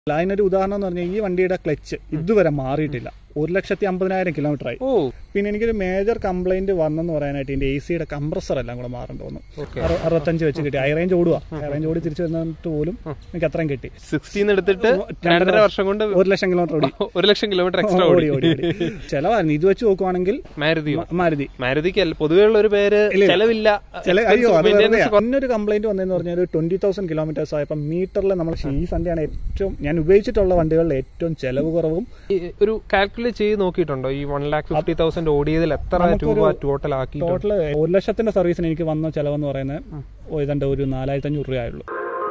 അതിനൊരു ഉദാഹരണം എന്ന് പറഞ്ഞാൽ ഈ വണ്ടിയുടെ ക്ലച്ച് ഇതുവരെ മാറിയിട്ടില്ല ഒരു ലക്ഷത്തി അമ്പതിനായിരം കിലോമീറ്റർ ആയി ഓ പിന്നെ എനിക്കൊരു മേജർ കംപ്ലൈന്റ് വന്നെന്ന് പറയാനായിട്ട് ഇതിന്റെ എ സിയുടെ കംപ്രസർ എല്ലാം കൂടെ മാറേണ്ടി വന്നു ഓക്കെ അറു- അറുപത്തഞ്ച് വെച്ച് കിട്ടി ഹൈ റേഞ്ച് ഓടുക ഹൈ റേഞ്ച് ഓടി തിരിച്ചു വന്നിട്ട് പോലും എനിക്ക് അത്രയും കിട്ടി സിക്സ്റ്റീന്ന് എടുത്തിട്ട് രണ്ടര വർഷം കൊണ്ട് ഒരു ലക്ഷം കിലോമീറ്റർ ഓടി ഒരു ലക്ഷം കിലോമീറ്റർ എക്സ്ട്രാ ഓടി ഓടി ഓടി ഓടി ചെലവായിരുന്നു ഇത് വെച്ച് നോക്കുവാണെങ്കിൽ മാരുതിയോ മ- മാരുതി മാരുതിക്ക് അല്ല പൊതുവേ ഉള്ള ഒരു പേര് ചെലവില്ല ചില അയ്യോ അത് Maintenance വെറുതെ അന്നൊരു കംപ്ലൈന്റ് വന്നതെന്ന് പറഞ്ഞാൽ ഒരു ട്വന്റി തൗസൻഡ് കിലോമീറ്റേഴ്സ് ആയപ്പോൾ മീറ്ററിൽ നമ്മൾ ഈ സന്ധ്യയാണ് ഏറ്റവും ഞാൻ ഉപയോഗിച്ചിട്ടുള്ള വണ്ടികളിൽ ഏറ്റവും ചെലവ് കുറവും ഈ ഒരു കാൽക്കുലേറ്റ് ചെയ്ത് നോക്കിയിട്ടുണ്ടോ ഈ വൺ ലാക്ക് ഫിഫ്റ്റി തൗസൻഡ് ഓടിയതിൽ എത്ര രൂപ ടോട്ടൽ ആക്കി ടോട്ടൽ ഒരു ലക്ഷത്തിന്റെ സർവീസിന് എനിക്ക് വന്ന ചെലവെന്ന് പറയുന്നത് ഏതാണ്ട് ഒരു നാലായിരത്തി അഞ്ഞൂറ് രൂപയുള്ളൂ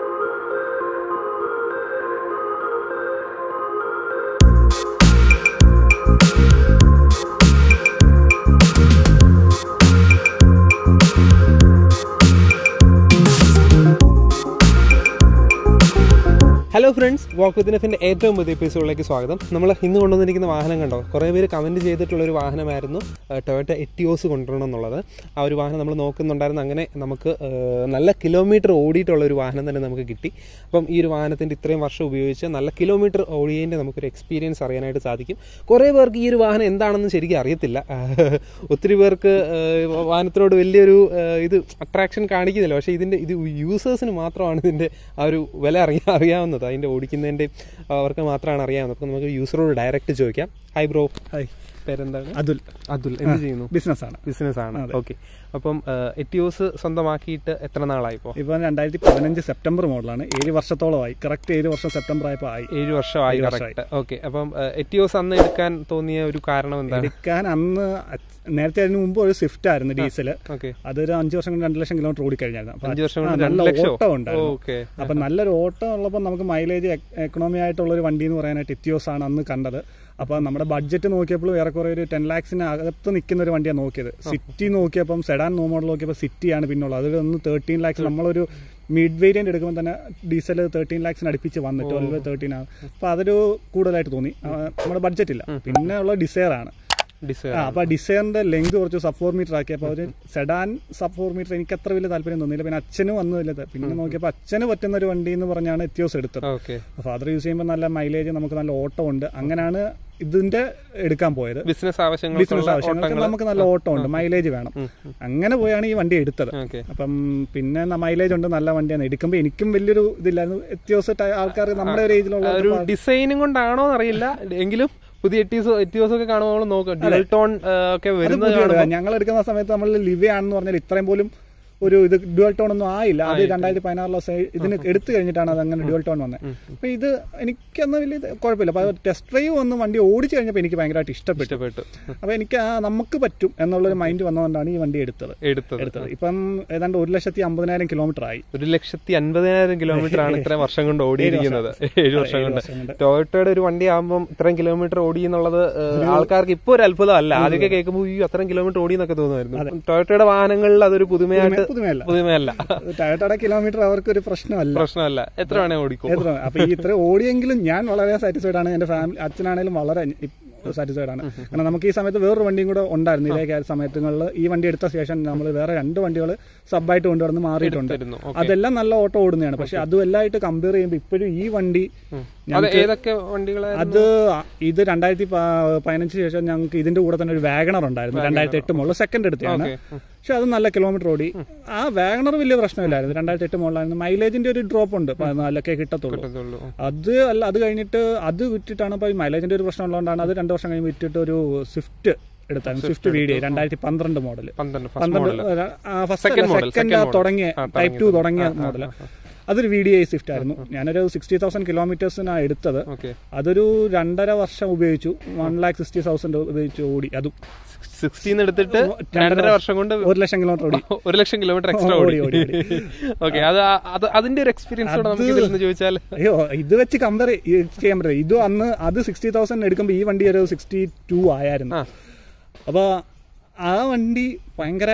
ഹലോ ഫ്രണ്ട്സ് വാക്ക് വിത്ത് നഫിന്റെ ഏറ്റവും പുതിയ എപ്പിസോഡിലേക്ക് സ്വാഗതം നമ്മൾ ഇന്ന് കൊണ്ടുവന്നിരിക്കുന്ന വാഹനം കണ്ടോ കുറേ പേര് കമന്റ് ചെയ്തിട്ടുള്ള ഒരു വാഹനമായിരുന്നു ടൊയോട്ട എറ്റിയോസ് കൊണ്ടുവരണം എന്നുള്ളത് ആ ഒരു വാഹനം നമ്മൾ നോക്കുന്നുണ്ടായിരുന്നു അങ്ങനെ നമുക്ക് ആ, നല്ല കിലോമീറ്റർ ഓടിയിട്ടുള്ള ഒരു വാഹനം തന്നെ നമുക്ക് കിട്ടി അപ്പം ഈ ഒരു വാഹനത്തിന്റെ ഇത്രയും വർഷം ഉപയോഗിച്ച് നല്ല കിലോമീറ്റർ ഓടിയതിന്റെ നമുക്കൊരു എക്സ്പീരിയൻസ് അറിയാനായിട്ട് സാധിക്കും കുറേ പേർക്ക് ഈ ഒരു വാഹനം എന്താണെന്ന് ശരിക്കും അറിയത്തില്ല ഒത്തിരി പേർക്ക് ആ, വാഹനത്തിനോട് വലിയൊരു ആ, ഇത് അട്രാക്ഷൻ കാണിക്കുന്നില്ല പക്ഷേ ഇതിന്റെ ഇത് യൂസേഴ്സിന് മാത്രമാണ് ഇതിന്റെ ആ ഒരു വില അറിയാ അറിയാവുന്നത് അതിന്റെ ഓടിക്കുന്നതിന്റെ അവർക്ക് മാത്രമാണ് അറിയാവുന്നത് അപ്പം നമുക്ക് യൂസറോട് ഡയറക്റ്റ് ചോദിക്കാം ഹൈ ബ്രോ ഹായ് പേരെന്താണ് അതുൽ അതുൽ എന്ത് ചെയ്യുന്നു ബിസിനസ്സാണ് ബിസിനസ് ആണ് ഓക്കെ അപ്പം എറ്റിയോസ് സ്വന്തമാക്കിയിട്ട് എത്ര നാളായി ഇപ്പോൾ ഇപ്പം രണ്ടായിരത്തി പതിനഞ്ച് സെപ്റ്റംബർ മോഡലാണ് ഏഴ് വർഷത്തോളമായി കറക്റ്റ് ഏഴ് വർഷം സെപ്റ്റംബർ ആയപ്പോൾ ആയി ഏഴ് വർഷമായി കറക്റ്റ് ഓക്കെ അപ്പം എറ്റിയോസ് അന്ന് എടുക്കാൻ തോന്നിയ ഒരു കാരണം എന്താണ് എടുക്കാൻ അന്ന് അച്ച്- നേരത്തെ അതിന് മുമ്പ് ഒരു സ്വിഫ്റ്റ് ആയിരുന്നു ഡീസൽ ഓക്കെ അതൊരു അഞ്ച് വർഷം കൊണ്ട് രണ്ട് ലക്ഷം കിലോമീറ്റർ ഓടിക്കഴിഞ്ഞായിരുന്നു അപ്പൊ അഞ്ച് വർഷം ആ, കൊണ്ട് രണ്ട് നല്ല ലക്ഷമോ ഓട്ടം ഉണ്ടായിരുന്നു ഓക്കെ അപ്പൊ നല്ലൊരു ഓട്ടം ഉള്ളപ്പോൾ നമുക്ക് മൈലേജ് എക്കണോമി ആയിട്ടുള്ള ഒരു വണ്ടി എന്ന് പറയാനായിട്ട് എത്തിയോസ് ആണ് അന്ന് കണ്ടത് അപ്പൊ നമ്മുടെ ബഡ്ജറ്റ് നോക്കിയപ്പോൾ ഏറെക്കുറെ ഒരു ടെൻ ലാക്സിന് അകത്ത് നിൽക്കുന്ന ഒരു വണ്ടിയാണ് നോക്കിയത് സിറ്റി നോക്കിയപ്പം സെഡാൻ നോ മോഡൽ നോക്കിയപ്പോൾ സിറ്റിയാണ് പിന്നുള്ളത് അതൊരു ഒന്ന് തേർട്ടീൻ ലാക്സ് നമ്മളൊരു മിഡ് വേരിയന്റ് എടുക്കുമ്പോൾ തന്നെ ഡീസൽ തേർട്ടീൻ ലാക്സിന് അടുപ്പിച്ച് വന്നു ട്വൽവ് തേർട്ടീൻ ആണ് അപ്പൊ അതൊരു കൂടുതലായിട്ട് തോന്നി ആ, നമ്മുടെ ബഡ്ജറ്റ് ഇല്ല പിന്നെ ഉള്ള ഡിസയർ ആണ് ഡിസൈർ ആ അപ്പൊ ഡിസൈറിന്റെ ലെങ്ത് കുറച്ച് സബ് ഫോർ മീറ്റർ ആക്കി അപ്പൊ ഒരു സെഡാൻ സബ് ഫോർ മീറ്റർ എനിക്ക് അത്ര വലിയ താല്പര്യം തോന്നിയില്ല പിന്നെ അച്ഛനും വന്നില്ല പിന്നെ നോക്കിയപ്പോൾ അച്ഛന് പറ്റുന്ന ഒരു വണ്ടി എന്ന് പറഞ്ഞാണ് എത്തിയോസ് എടുത്തത് ഓക്കെ ഫാദർ യൂസ് ചെയ്യുമ്പോൾ നല്ല മൈലേജ് നമുക്ക് നല്ല ഓട്ടം ഉണ്ട് അങ്ങനെയാണ് ഇതിന്റെ എടുക്കാൻ പോയത് ബിസിനസ് ബിസിനസ് ആവശ്യങ്ങൾക്കുള്ള ആവശ്യങ്ങൾക്ക് ഓട്ടങ്ങൾ നമുക്ക് നല്ല ഓട്ടം ഉണ്ട് മൈലേജ് വേണം അങ്ങനെ പോയാണ് ഈ വണ്ടി എടുത്തത് ഓക്കെ അപ്പം പിന്നെ മൈലേജ് ഉണ്ട് നല്ല വണ്ടിയാണ് എടുക്കുമ്പോൾ എനിക്കും വലിയൊരു ഇതില്ലായിരുന്നു എത്തിയോസ് ആൾക്കാർ നമ്മുടെ ഒരു ഏജിലുള്ള ഒരു ഡിസൈനും കൊണ്ടാണോ എന്നറിയില്ല എങ്കിലും പുതിയ എറ്റിയോസ് എറ്റിയോസ് ഒക്കെ കാണുമ്പോൾ നോക്കാം ഡ്യുവൽ ടോൺ ഒക്കെ വരുന്നത് കാണുമ്പോൾ ഞങ്ങൾ എടുക്കുന്ന സമയത്ത് നമ്മൾ ലിവി ആണെന്ന് പറഞ്ഞാൽ ഇത്രയും പോലും ഒരു ഇത് ഡ്യുവൽ ടോൺ ഒന്നും ആയില്ല അത് രണ്ടായിരത്തി പതിനാറിലെ ഇതിന് എടുത്തു കഴിഞ്ഞിട്ടാണ് അത് അങ്ങനെ ഡ്യുവൽ ടോൺ വന്നത് അപ്പൊ ഇത് എനിക്കൊന്നും വലിയ ഇത് കുഴപ്പമില്ല അപ്പൊ ടെസ്റ്റ് ഡ്രൈവ് വന്ന് വണ്ടി ഓടിച്ചു കഴിഞ്ഞപ്പോൾ എനിക്ക് ഭയങ്കരമായിട്ട് ഇഷ്ടപ്പെട്ടു ഇഷ്ടപ്പെട്ടു അപ്പൊ എനിക്ക് ആ നമുക്ക് പറ്റും എന്നുള്ളൊരു മൈൻഡ് വന്നതുകൊണ്ടാണ് ഈ വണ്ടി എടുത്തത് എടുത്തത് എടുത്തത് ഇപ്പം ഏതാണ്ട് ഒരു ലക്ഷത്തി അമ്പതിനായിരം കിലോമീറ്റർ ആയി ഒരു ലക്ഷത്തി അൻപതിനായിരം കിലോമീറ്റർ ആണ് ഇത്രയും വർഷം കൊണ്ട് ഓടിയിരിക്കുന്നത് ഏഴ് വർഷം കൊണ്ട് വർഷം കൊണ്ട്. ടൊയോട്ടയുടെ ഒരു വണ്ടി ആകുമ്പോൾ ഇത്രയും കിലോമീറ്റർ ഓടി എന്നുള്ളത് ഏഹ്, ആൾക്കാർക്ക് ഇപ്പോൾ ഒരു അത്ഭുതമല്ല ആദ്യമൊക്കെ കേൾക്കുമ്പോൾ ഈ അത്രയും കിലോമീറ്റർ ഓടി എന്നൊക്കെ തോന്നുമായിരുന്നു ടൊയോട്ടയുടെ വാഹനങ്ങളിൽ അതൊരു പുതുമയായിട്ട് പുതുമയല്ല പുതുമയല്ല ടയർട്ടയുടെ കിലോമീറ്റർ അവർക്ക് ഒരു പ്രശ്നമല്ല പ്രശ്നമല്ല എത്ര വേണേ ഓടിക്കും എത്ര അപ്പൊ ഈ ഇത്ര ഓടിയെങ്കിലും ഞാൻ വളരെ സാറ്റിസ്ഫൈഡ് ആണ് എന്റെ ഫാമിലി അച്ഛനാണേലും വളരെ സാറ്റിസ്ഫൈഡ് ആണ് കാരണം നമുക്ക് ഈ സമയത്ത് വേറൊരു വണ്ടിയും കൂടെ ഉണ്ടായിരുന്നു ഇതേ സമയത്തുകളിൽ ഈ വണ്ടി എടുത്ത ശേഷം നമ്മൾ വേറെ രണ്ട് വണ്ടികൾ സബായിട്ട് കൊണ്ടുവന്ന് മാറിയിട്ടുണ്ട് തരുന്നു അതെല്ലാം നല്ല ഓട്ടോ ഓടുന്നതാണ് പക്ഷെ അതും എല്ലായിട്ട് കമ്പയർ ചെയ്യുമ്പോൾ ഇപ്പോഴും ഈ വണ്ടി അത് ഏതൊക്കെ വണ്ടികളായിരുന്നു അത് ഇത് രണ്ടായിരത്തി പ- പതിനഞ്ച് ശേഷം ഞങ്ങൾക്ക് ഇതിന്റെ കൂടെ തന്നെ ഒരു വാഗണർ ഉണ്ടായിരുന്നു രണ്ടായിരത്തി എട്ട് മുകളിൽ സെക്കൻഡ് എടുത്തതാണ് പക്ഷെ അത് നല്ല കിലോമീറ്റർ ഓടി ആ വാഗണർ വലിയ പ്രശ്നമില്ലായിരുന്നു രണ്ടായിരത്തി എട്ട് മുകളിലായിരുന്നു മൈലേജിന്റെ ഒരു ഡ്രോപ്പ് ഉണ്ട് പതിനാലൊക്കെ കിട്ടത്തുള്ളൂ ഇതുള്ളൂ. അത് അല്ല അത് കഴിഞ്ഞിട്ട് അത് വിറ്റിട്ടാണ് ഇപ്പൊ മൈലേജിന്റെ ഒരു പ്രശ്നം ഉള്ളതുകൊണ്ടാണ് അത് രണ്ട് വർഷം കഴിഞ്ഞ് വിറ്റിട്ട് ഒരു സ്വിഫ്റ്റ് എടുത്തായിരുന്നു സ്വിഫ്റ്റ് വീഡിയോ രണ്ടായിരത്തി പന്ത്രണ്ട് മോഡൽ പന്ത്രണ്ട് ഫസ്റ്റ് മോഡൽ പന്ത്രണ്ട് Second model, second second model. തുടങ്ങിയ ആ, ടൈപ്പ് ടു തുടങ്ങിയ മോഡൽ അതൊരു വി ഡി ഐ സ്വിഫ്റ്റ് ആയിരുന്നു ഞാനൊരു സിക്സ്റ്റി തൗസൻഡ് കിലോമീറ്റേഴ്സിനാണ് എടുത്തത് ഓക്കെ അതൊരു രണ്ടര വർഷം ഉപയോഗിച്ചു വൺ ലാക്ക് സിക്സ്റ്റി തൗസൻഡ് ഉപയോഗിച്ച് ഓടി അതും സിക്സ്റ്റീന്ന് എടുത്തിട്ട് രണ്ടര വർഷം കൊണ്ട് ഒരു ലക്ഷം കിലോമീറ്റർ ഓടി ഒരു ലക്ഷം കിലോമീറ്റർ എക്സ്ട്രാ ഓടി ഓടി, ഓടി, ഓക്കെ അത് ആ- അത് അതിന്റെ ഒരു എക്സ്പീരിയൻസ് കൂടെ നമുക്ക് ഇതിൽ നിന്ന് ചോദിച്ചാൽ അയ്യോ ഇത് വെച്ച് കമ്പയർ ചെയ്യാൻ പറ്റില്ല ഇത് അന്ന് അത് സിക്സ്റ്റി തൗസൻഡ് എടുക്കുമ്പോൾ ഈ വണ്ടി ഒരു സിക്സ്റ്റി ടു ആയിരുന്നു ആ. അപ്പോൾ ആ വണ്ടി ഭയങ്കര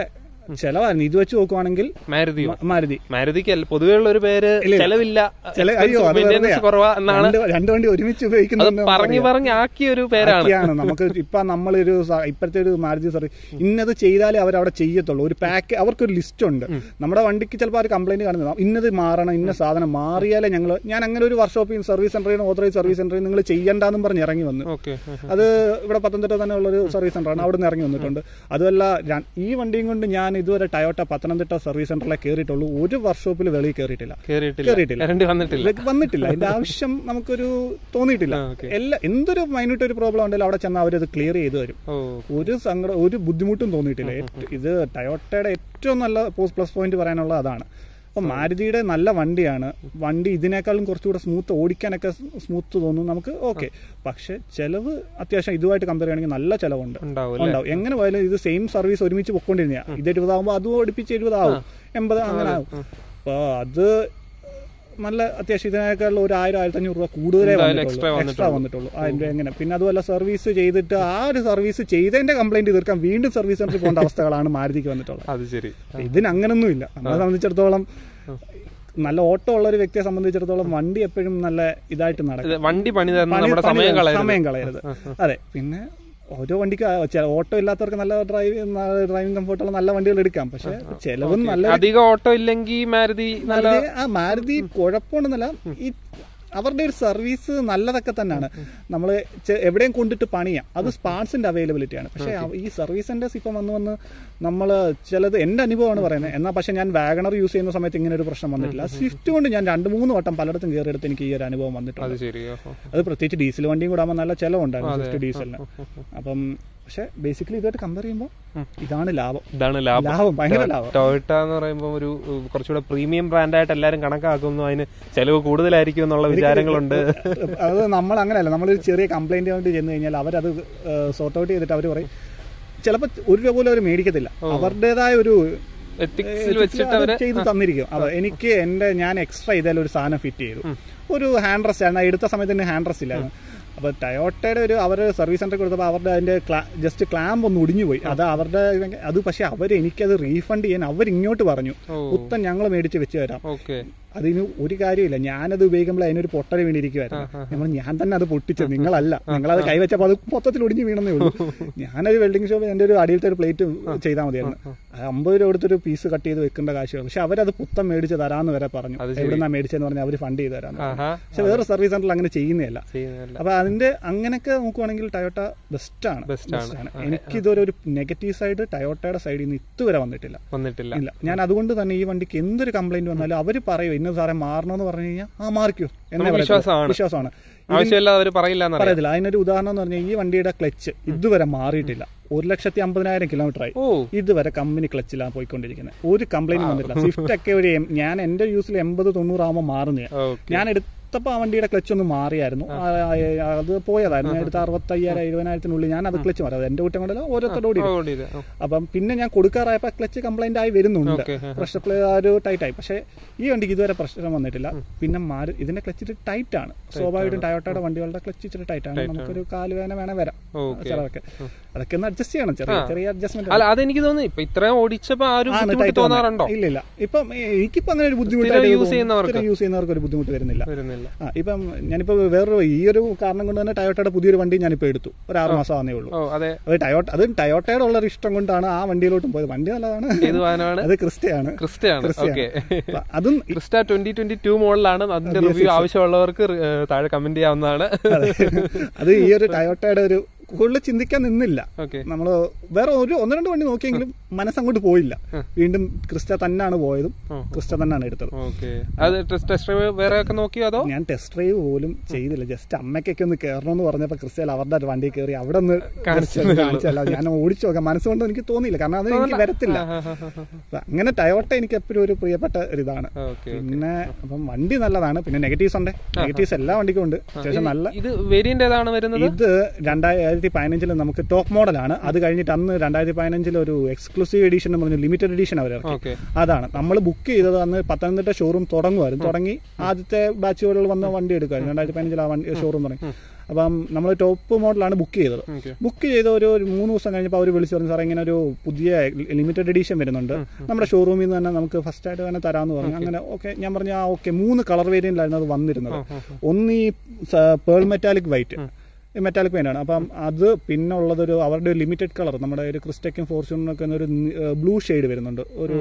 ചെലവായിരുന്നു ഇത് വെച്ച് നോക്കുവാണെങ്കിൽ മാരുതിയോ മ- മാരുതി മാരുതിക്ക് അല്ല പൊതുവേ ഉള്ള ഒരു പേര് ചെലവില്ല ചില അയ്യോ അത് മെയിൻ്റെനൻസ് വെറുതെയാ. കുറവാ എന്നാണ് രണ്ട് രണ്ട് വണ്ടി ഒരുമിച്ച് അത് ഉപയോഗിക്കുന്നത് പറഞ്ഞു പറഞ്ഞ് ആക്കിയ ഒരു പേരാണ് ഒക്കെയാണ് നമുക്ക് ഇപ്പൊ നമ്മളൊരു സ- ഇപ്പോഴത്തെ ഒരു മാരുതി സർവീസ് ഇന്നത് ചെയ്താലേ അവർ അവിടെ ചെയ്യത്തുള്ളൂ ഒരു പാക്ക് അവർക്കൊരു ലിസ്റ്റ് ഉണ്ട് നമ്മുടെ വണ്ടിക്ക് ചിലപ്പോൾ ഒരു കംപ്ലൈന്റ് കാണുന്നത് ഇന്നത് മാറണം ഇന്ന സാധനം മാറിയാലേ ഞങ്ങൾ ഞാൻ അങ്ങനെ ഒരു വർക്ക്ഷോപ്പിൽ സർവീസ് സെന്ററിൽ ഓതറൈസ് സർവീസ് സെന്ററിൽ നിങ്ങൾ ചെയ്യണ്ടെന്നും പറഞ്ഞ് ഇറങ്ങി വന്നു ഓക്കെ അത് ഇവിടെ പത്തനംതിട്ട തന്നെ ഉള്ള ഒരു സർവീസ് സെന്ററാണ് അവിടെ നിന്ന് ഇറങ്ങി വന്നിട്ടുണ്ട് അതുമല്ല ഞാൻ- ഈ വണ്ടിയും കൊണ്ട് ഞാൻ ഇതുവരെ ടയോട്ട പത്തനംതിട്ട സർവീസ് സെന്ററിലെ കയറിയിട്ടുള്ളൂ ഒരു വർക്ക്ഷോപ്പിൽ വെളിയിൽ കയറിയിട്ടില്ല കേറിയിട്ടില്ല കേറിയിട്ടില്ല. കറണ്ട് വന്നിട്ടില്ല ഇതിലേക്ക് വന്നിട്ടില്ല അതിന്റെ ആവശ്യം നമുക്കൊരു തോന്നിയിട്ടില്ല ആ, okay. എല്ലാ എന്തൊരു മൈന്യൂട്ട് ഒരു പ്രോബ്ലം ഉണ്ടെങ്കിലും അവിടെ ചെന്നാൽ അവരത് ക്ലിയർ ചെയ്തു തരും ഓ ഒരു സങ്കടം ഒരു ബുദ്ധിമുട്ടും തോന്നിയിട്ടില്ല ഏറ്റ- ഇത് ടയോട്ടയുടെ ഏറ്റവും നല്ല പ്ലസ് പോയിന്റ് പറയാനുള്ള അതാണ് അപ്പൊ മാരുതിയുടെ നല്ല വണ്ടിയാണ് വണ്ടി ഇതിനേക്കാളും കുറച്ചുകൂടെ സ്മൂത്ത് ഓടിക്കാനൊക്കെ സ്മൂത്ത് തോന്നും നമുക്ക് ഓക്കെ പക്ഷെ ചെലവ് അത്യാവശ്യം ഇതുമായിട്ട് കമ്പയർ ചെയ്യുകയാണെങ്കിൽ നല്ല ചെലവുണ്ട് ഉണ്ടാവും അല്ലേ ഉണ്ടാവും എങ്ങനെ പോയാലും ഇത് സെയിം സർവീസ് ഒരുമിച്ച് പൊക്കോണ്ടിരുന്ന ഇത് എഴുപതാകുമ്പോൾ അതും അടുപ്പിച്ച് എഴുപതാവും എൺപത് അങ്ങനെ ആവും അപ്പൊ അത് നല്ല അത്യാവശ്യം ഇതിനേക്കാളും ഒരു ആയിരം ആയിരത്തി അഞ്ഞൂറ് രൂപ കൂടുതലേ എന്തായാലും വന്നിട്ടുള്ളൂ extra എക്സ്ട്രാ വന്നിട്ടുള്ളൂ അതിന്റെ എങ്ങനെ പിന്നെ അതുപോലെ സർവീസ് ചെയ്തിട്ട് ആ ഒരു സർവീസ് ചെയ്തതിന്റെ കംപ്ലൈന്റ് തീർക്കാൻ വീണ്ടും സർവീസ് സെന്ററിൽ പോകേണ്ട അവസ്ഥകളാണ് മാരുതിക്ക് വന്നിട്ടുള്ളത് അത് ശരി ഇതിന് അങ്ങനൊന്നും ഇല്ല നമ്മളെ സംബന്ധിച്ചിടത്തോളം നല്ല ഓട്ടം ഉള്ള ഒരു വ്യക്തിയെ സംബന്ധിച്ചിടത്തോളം വണ്ടി എപ്പോഴും നല്ല ഇതായിട്ട് നടക്കും ഇത് വണ്ടി പണി തരുന്ന പണി- നമ്മുടെ പണി സമയം തരും. കളയരുത് സമയം കളയരുത് അതെ പിന്നെ ഓരോ വണ്ടിക്ക് ആ- ചെ- ഓട്ടോ ഇല്ലാത്തവർക്ക് നല്ല ഡ്രൈവ് ഡ്രൈവിംഗ് കംഫർട്ടുള്ള നല്ല വണ്ടികൾ എടുക്കാം പക്ഷെ ചെലവും നല്ല അധികം ഓട്ടോ ഇല്ലെങ്കിൽ മാരുതി നല്ല മാരുതി ആ മാരുതി കുഴപ്പമുണ്ടെന്നല്ല ഈ അവരുടെ ഒരു സർവീസ് നല്ലതൊക്കെ തന്നെയാണ് നമ്മൾ എവിടെയും കൊണ്ടിട്ട് പണിയാം അത് സ്പാർട്സിന്റെ അവൈലബിലിറ്റി ആണ് പക്ഷേ അവ- ഈ സർവീസ് സെന്റേഴ്സ് ഇപ്പം വന്ന് വന്ന് നമ്മൾ ചിലത് എന്റെ അനുഭവമാണ് പറയുന്നത് എന്നാൽ പക്ഷെ ഞാൻ വാഗണർ യൂസ് ചെയ്യുന്ന സമയത്ത് ഇങ്ങനെ ഒരു പ്രശ്നം വന്നിട്ടില്ല സ്വിഫ്റ്റ് കൊണ്ട് ഞാൻ രണ്ട് മൂന്ന് വട്ടം പലയിടത്തും കയറിയെടുത്ത് എനിക്ക് ഈ ഒരു അനുഭവം വന്നിട്ടുണ്ട് അത് ശരി ഓഹോ. അത് പ്രത്യേകിച്ച് ഡീസൽ വണ്ടിയും കൂടെ ആകുമ്പോൾ നല്ല ചിലവുണ്ടായിരുന്നു സ്വിഫ്റ്റ് ഡീസലിന് അപ്പം പക്ഷെ ബേസിക്കലി ഇതുമായിട്ട് കമ്പയർ ചെയ്യുമ്പോൾ ഇതാണ് ലാഭം ഇതാണ് ലാഭം ലാഭം ഭയങ്കര ലാഭം ടൊയോട്ട എന്ന് പറയുമ്പോൾ ഒരു ഉം, കുറച്ചുകൂടെ പ്രീമിയം ബ്രാൻഡായിട്ട് എല്ലാവരും കണക്കാക്കുന്നു അതിന് ചെലവ് കൂടുതലായിരിക്കും എന്നുള്ള വിചാരങ്ങളുണ്ട് അത് നമ്മൾ അങ്ങനെയല്ല നമ്മളൊരു ചെറിയ കംപ്ലൈന്റ് വേണ്ടി ചെന്ന് കഴിഞ്ഞാൽ അവരത് സോർട്ട് ഔട്ട് ചെയ്തിട്ട് അവർ പറയും ചിലപ്പോൾ ഒരു രൂപ പോലും അവർ മേടിക്കത്തില്ല അവരുടേതായ ഒരു എത്തിക്സിൽ ഏഹ്, വെച്ചിട്ട് അത് അവര് ചെയ്ത് തന്നിരിക്കും അതെ എനിക്ക് എന്റെ ഞാൻ എക്സ്ട്രാ ഇതായാലും ഒരു സാധനം ഫിറ്റ് ചെയ്തു ഒരു ഹാൻഡ് റെസ്റ്റ് ആണ് എടുത്ത സമയത്ത് തന്നെ ഹാൻഡ് റെസ്റ്റ് ഇല്ലായിരുന്നു അപ്പൊ ടയോട്ടയുടെ ഒരു അവർ സർവീസ് സെന്റർ കൊടുത്തപ്പോൾ അവരുടെ അതിന്റെ ജസ്റ്റ് ക്ലാമ്പ് ഒന്ന് ഒടിഞ്ഞു പോയി അത് അവരുടെ അത് പക്ഷെ അവർ എനിക്കത് റീഫണ്ട് ചെയ്യാൻ അവർ ഇങ്ങോട്ട് പറഞ്ഞു ഓ. പുത്തൻ ഞങ്ങൾ മേടിച്ച് വെച്ച് തരാം ഓക്കെ അതിന് ഒരു കാര്യമില്ല ഞാനത് ഉപയോഗിക്കുമ്പോൾ അതിനൊരു പൊട്ടൽ വീണിരിക്കുവായിരുന്നു നമ്മൾ ഞാൻ തന്നെ അത് പൊട്ടിച്ചത് നിങ്ങളല്ല നിങ്ങളത് കൈവച്ചപ്പോൾ അത് മൊത്തത്തിൽ ഒടിഞ്ഞു വീണെന്നേ ഉള്ളൂ ഞാനൊരു വെൽഡിംഗ് ഷോപ്പിൽ എൻ്റെ ഒരു അടിയിലത്തെ ഒരു പ്ലേറ്റ് ചെയ്താൽ മതിയായിരുന്നു അത് അമ്പത് രൂപ കൊടുത്തൊരു പീസ് കട്ട് ചെയ്ത് വെക്കേണ്ട കാശ് പക്ഷെ അവരത് പുത്തം മേടിച്ച് തരാമെന്ന് വരെ പറഞ്ഞു അത് എവിടുന്നാ മേടിച്ചെന്ന് പറഞ്ഞാൽ അവർ ഫണ്ട് ചെയ്ത് തരാമെന്ന് പറഞ്ഞു. ആഹാ പക്ഷെ വേറെ സർവീസ് സെന്ററിൽ അങ്ങനെ ചെയ്യുന്നില്ല ചെയ്യുന്നില്ല അപ്പൊ അതിന്റെ അങ്ങനെയൊക്കെ നോക്കുവാണെങ്കിൽ ടയോട്ട ബെസ്റ്റ് ആണ് Best ആണ്. എനിക്ക് ഇതുവരെ ഒരു നെഗറ്റീവ് സൈഡ് ടയോട്ടയുടെ സൈഡിൽ നിന്ന് ഇതുവരെ വന്നിട്ടില്ല വന്നിട്ടില്ല ഇല്ല ഞാൻ അതുകൊണ്ട് തന്നെ ഈ വണ്ടിക്ക് എന്തൊരു കംപ്ലൈന്റ് വന്നാലും അവര് പറയും ഇന്ന സാറേ മാറണമെന്ന് പറഞ്ഞു കഴിഞ്ഞാൽ ആ മാറിക്കോ എന്നെ നമുക്ക് പറയത്തുള്ളൂ. വിശ്വാസമാണ്. വിശ്വാസമാണ് ആവശ്യമില്ലാതെ അവര് പറയില്ല എന്നറിയാം പറയത്തില്ല അതിനൊരു ഉദാഹരണം എന്ന് പറഞ്ഞാൽ ഈ വണ്ടിയുടെ ക്ലച്ച് ഇതുവരെ മാറിയിട്ടില്ല ഒരു ലക്ഷത്തി അമ്പതിനായിരം കിലോമീറ്റർ ആയി ഓ ഇതുവരെ കമ്പനി ക്ലച്ചിലാണ് പോയിക്കൊണ്ടിരിക്കുന്നത് ഒരു കംപ്ലൈന്റ് വന്നിട്ടില്ല സ്വിഫ്റ്റ് ഒക്കെ ഒരു എം- ഞാൻ എന്റെ യൂസിൽ എൺപത് തൊണ്ണൂറാകുമ്പോൾ മാറുന്നതാണ് ഓക്കെ ഞാൻ എടുത്തപ്പോൾ ആ വണ്ടിയുടെ ക്ലച്ച് ഒന്ന് മാറിയായിരുന്നു ആ, ആ, അത് പോയതായിരുന്നു ഞാൻ എടുത്ത അറുപത്തയ്യായിരം എഴുപതിനായിരത്തിനുള്ളിൽ ഞാൻ അത് ക്ലച്ച് മാറി അത് എന്റെ കുറ്റം കൊണ്ടല്ല ഓരോരുത്തരുടെ കൂടി ഓടിയത് അപ്പം പിന്നെ ഞാൻ കൊടുക്കാറായപ്പോൾ ക്ലച്ച് കംപ്ലൈന്റ് ആയി വരുന്നുണ്ട് ഓക്കെ പ്രഷർ പ്ലേ ആ ഒരു ടൈറ്റ് ആയി പക്ഷേ ഈ വണ്ടിക്ക് ഇതുവരെ പ്രശ്നം വന്നിട്ടില്ല പിന്നെ മാറി ഇതിന്റെ ക്ലച്ച് ഇച്ചിരി ടൈറ്റ് ആണ് സ്വാഭാവികമായിട്ടും ടയോട്ടയുടെ വണ്ടികളുടെ ക്ലച്ച് ഇച്ചിരി ടൈറ്റ് ആണ് നമുക്കൊരു കാലുവേന വേണം വരാം ഓക്കെ ചിലതൊക്കെ അതൊക്കെ ഒന്ന് അഡ്ജസ്റ്റ് ചെയ്യണം ചെറിയ ചെറിയ അഡ്ജസ്റ്റ്മെന്റ് അല്ല അതെനിക്ക് തോന്നുന്നു ഇപ്പൊ ഇത്രയും ഓടിച്ചപ്പോ ആ ഒരു ബുദ്ധിമുട്ട് തോന്നാറുണ്ടോ ഇല്ല ഇല്ല ഇപ്പം എനിക്കിപ്പോ അങ്ങനെ ഒരു സ്ഥിരം use ചെയ്യുന്നവർക്ക്. യൂസ് ചെയ്യുന്നവർക്ക് ഒരു ബുദ്ധിമുട്ട് വരുന്നില്ല വരുന്നില്ല ആ ഇപ്പം ഞാനിപ്പോ വേറൊരു ഈ ഒരു കാരണം കൊണ്ട് തന്നെ ടയോട്ടയുടെ പുതിയൊരു വണ്ടി ഞാനിപ്പോ എടുത്തു ഒരു ആറ് മാസം ആവുന്നേ ഉള്ളൂ ഓ അതെ അത് ടയോട്ട അത് ടയോട്ടയുടെ ഉള്ള ഒരു ഇഷ്ടം കൊണ്ടാണ് ആ വണ്ടിയിലോട്ടും പോയത് വണ്ടി നല്ലതാണ് ഏത് വാഹനമാണ് അത് ക്രിസ്റ്റയാണ് ക്രിസ്റ്റയാണ് ക്രിസ്റ്റയാണ്. ഓക്കെ അപ്പൊ അതും ക്രിസ്റ്റ ട്വന്റി ട്വന്റി ടു മോഡലാണ് അതിന്റെ റിവ്യൂ ആവശ്യമുള്ളവർക്ക് റി- ഏഹ് താഴെ കമന്റ് ചെയ്യാവുന്നതാണ് അതെ. അത് ഈ ഒരു ടയോട്ടയുടെ ഒരു കൂടുതൽ ചിന്തിക്കാൻ നിന്നില്ല ഓക്കെ നമ്മള് വേറെ ഒരു ഒന്ന് രണ്ട് വണ്ടി നോക്കിയെങ്കിലും മനസ്സങ്ങോട്ട് പോയില്ല വീണ്ടും ക്രിസ്റ്റ തന്നെയാണ് പോയതും ഉം. ക്രിസ്റ്റ തന്നെയാണ് എടുത്തത് ഓക്കെ അത് ടെസ്റ്റ് ഡ്രൈവ് വേറെ ഒക്കെ നോക്കിയോ അതോ ഞാൻ ടെസ്റ്റ് ഡ്രൈവ് പോലും ചെയ്തില്ല ജസ്റ്റ് അമ്മയ്ക്കൊക്കെ ഒന്ന് കയറണമെന്ന് പറഞ്ഞപ്പോ ക്രിസ്റ്റൽ അവരുടെ ഒരു വണ്ടി കയറി അവിടെ ഒന്ന് just ഒന്ന് കാണിച്ചല്ല ഞാൻ ഓടിച്ചു നോക്കാം മനസ്സുകൊണ്ട് എനിക്ക് തോന്നിയില്ല കാരണം അത് എനിക്ക് വരത്തില്ല അപ്പൊ അങ്ങനെ ടയോട്ട എനിക്ക് എപ്പോഴും ഒരു പ്രിയപ്പെട്ട ഒരു ഇതാണ് ഓക്കെ പിന്നെ അപ്പം വണ്ടി നല്ലതാണ് പിന്നെ നെഗറ്റീവ്സ് ഉണ്ട് നെഗറ്റീവ്സ് എല്ലാ വണ്ടിക്കും ഉണ്ട് അത്യാവശ്യം നല്ല ഇത് വേരിയന്റ് ഏതാണ് വരുന്നത് ഇത് രണ്ടായിരം രണ്ടായിരത്തി പതിനഞ്ചിൽ നമുക്ക് ടോപ്പ് മോഡലാണ് അത് കഴിഞ്ഞിട്ട് അന്ന് രണ്ടായിരത്തി പതിനഞ്ചിൽ ഒരു എക്സ്ക്ലൂസീവ് എഡിഷൻ എന്ന് പറഞ്ഞ ലിമിറ്റഡ് എഡിഷൻ അവർ ഇറക്കി ഓക്കെ അതാണ് നമ്മൾ ബുക്ക് ചെയ്തത് അന്ന് പത്തനംതിട്ട ഷോറൂം തുടങ്ങുമായിരുന്നു തുടങ്ങി ആദ്യത്തെ ബാച്ചുകളിൽ വന്ന വണ്ടി എടുക്കുമായിരുന്നു രണ്ടായിരത്തി പതിനഞ്ചിൽ ആ വണ്ടി ഷോറൂം തുടങ്ങി അപ്പം നമ്മൾ ടോപ്പ് മോഡലാണ് ബുക്ക് ചെയ്തത് ഓക്കെ ബുക്ക് ചെയ്ത ഒരു ഒരു മൂന്ന് ദിവസം കഴിഞ്ഞപ്പോൾ അവർ വിളിച്ചു പറഞ്ഞു സാറേ ഇങ്ങനെ ഒരു പുതിയ ലിമിറ്റഡ് എഡിഷൻ വരുന്നുണ്ട് നമ്മുടെ ഷോറൂമിൽ നിന്ന് തന്നെ നമുക്ക് ഫസ്റ്റ് ആയിട്ട് തന്നെ തരാമെന്ന് പറഞ്ഞു അങ്ങനെ ഓക്കെ ഞാൻ പറഞ്ഞു ആ ഓക്കെ മൂന്ന് കളർ വേരിയന്റിലായിരുന്നു അത് വന്നിരുന്നത് ഒന്ന് ഈ pearl metallic white metallic paint ആണ് അപ്പം അത് പിന്നെ ഉള്ളതൊരു അവരുടെ ഒരു ലിമിറ്റഡ് കളർ നമ്മുടെ ഒരു ക്രിസ്റ്റയ്ക്കും ഫോർച്യൂണറിനൊക്കെ ഒരു ബ്ലൂ ഷെയ്ഡ് വരുന്നുണ്ട് ഒരു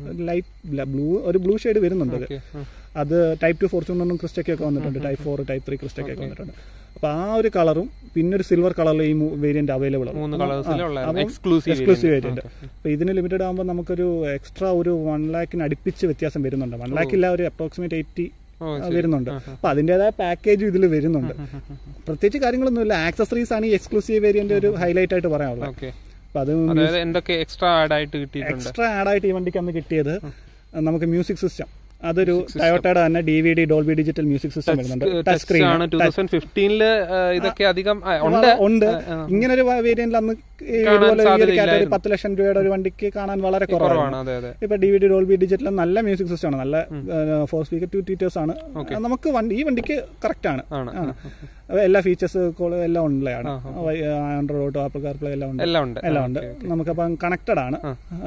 ലൈറ്റ് ബ്ലൂ ഒരു ബ്ലൂ ഷെയ്ഡ് വരുന്നുണ്ട് അത്. ഓക്കെ അത് ടൈപ്പ് ടു ഫോർച്യൂണറിനും ക്രിസ്റ്റയ്ക്കൊക്കെ വന്നിട്ടുണ്ട് ടൈപ്പ് ഫോർ ടൈപ്പ് ത്രീ ക്രിസ്റ്റയ്ക്കൊക്കെ വന്നിട്ടുണ്ട് അപ്പൊ ആ ഒരു കളറും പിന്നെ ഒരു സിൽവർ കളറിൽ ഈ വേരിയന്റ് അവൈലബിൾ ആണ് മൂന്ന് കളേഴ്സിലുള്ള അപ്പം എക്സ്ക്ലൂസീവ് എക്സ്ക്ലൂസീവ് വേരിയന്റ് അപ്പൊ ഇതിന് ലിമിറ്റഡ് ആകുമ്പോൾ നമുക്കൊരു എക്സ്ട്രാ ഒരു വൺ ലാക്കിന് അടുപ്പിച്ച് വ്യത്യാസം വരുന്നുണ്ട് വൺ ലാക്ക് ഇല്ല ഒരു അപ്രോക്സിമേറ്റ് എയ്റ്റി ഓ വരുന്നുണ്ട് അപ്പൊ അതിന്റേതായ പാക്കേജും ഇതിൽ വരുന്നുണ്ട് പ്രത്യേകിച്ച് കാര്യങ്ങളൊന്നുമില്ല ആക്സസറീസ് ആണ് ഈ എക്സ്ക്ലൂസീവ് വേരിയന്റ് ഒരു ഹൈലൈറ്റ് ആയിട്ട് പറയാനുള്ളത് ഓക്കെ അപ്പൊ അത് അതായത് എന്തൊക്കെ എക്സ്ട്രാ ആഡ് ആയിട്ട് കിട്ടിയിട്ടുണ്ട് എക്സ്ട്രാ ആഡ് ആയിട്ട് ഈ വണ്ടിക്ക് അന്ന് കിട്ടിയത് നമുക്ക് മ്യൂസിക് സിസ്റ്റം അതൊരു ടയോട്ടയുടെ തന്നെ D V D Dolby digital music system വരുന്നുണ്ട് ടച്ച് ടെക്സ്റ്റ് സ്ക്രീൻ ആണ് ടൂ തൗസൻഡ് ഫിഫ്റ്റീനില് ഇതൊക്കെ അധികം ആ, ഉണ്ട് ഉണ്ട് ഇങ്ങനെ ഒരു വേരിയന്റിൽ അന്ന് ഈ കാണാൻ ഇതുപോലെ ഈ ഒരു സാധ്യതയില്ലായിരുന്നു. കാറ്റഗറി പത്ത് ലക്ഷം രൂപയുടെ ഒരു വണ്ടിക്ക് കാണാൻ വളരെ കുറവാണ് കുറവാണ് അതെ അതെ ഇപ്പൊ D V D Dolby digital നല്ല മ്യൂസിക് സിസ്റ്റം ആണ് നല്ല ഫോർ സ്പീക്കർ ടു ടീറ്റേഴ്സ് ആണ് നമുക്ക് വണ്ടി ഈ വണ്ടിക്ക് കറക്റ്റ് ആണ് ആണ് ആണ്. അപ്പൊ എല്ലാ ഫീച്ചേഴ്സ് എല്ലാം ഉള്ളതാണ് ആൻഡ്രോയിഡ് ഓട്ടോ ആപ്പിൾ കാർപ്ലേ എല്ലാം ഉണ്ട് എല്ലാം ഉണ്ട് എല്ലാം ഉണ്ട് നമുക്കപ്പം കണക്റ്റഡ് ആണ്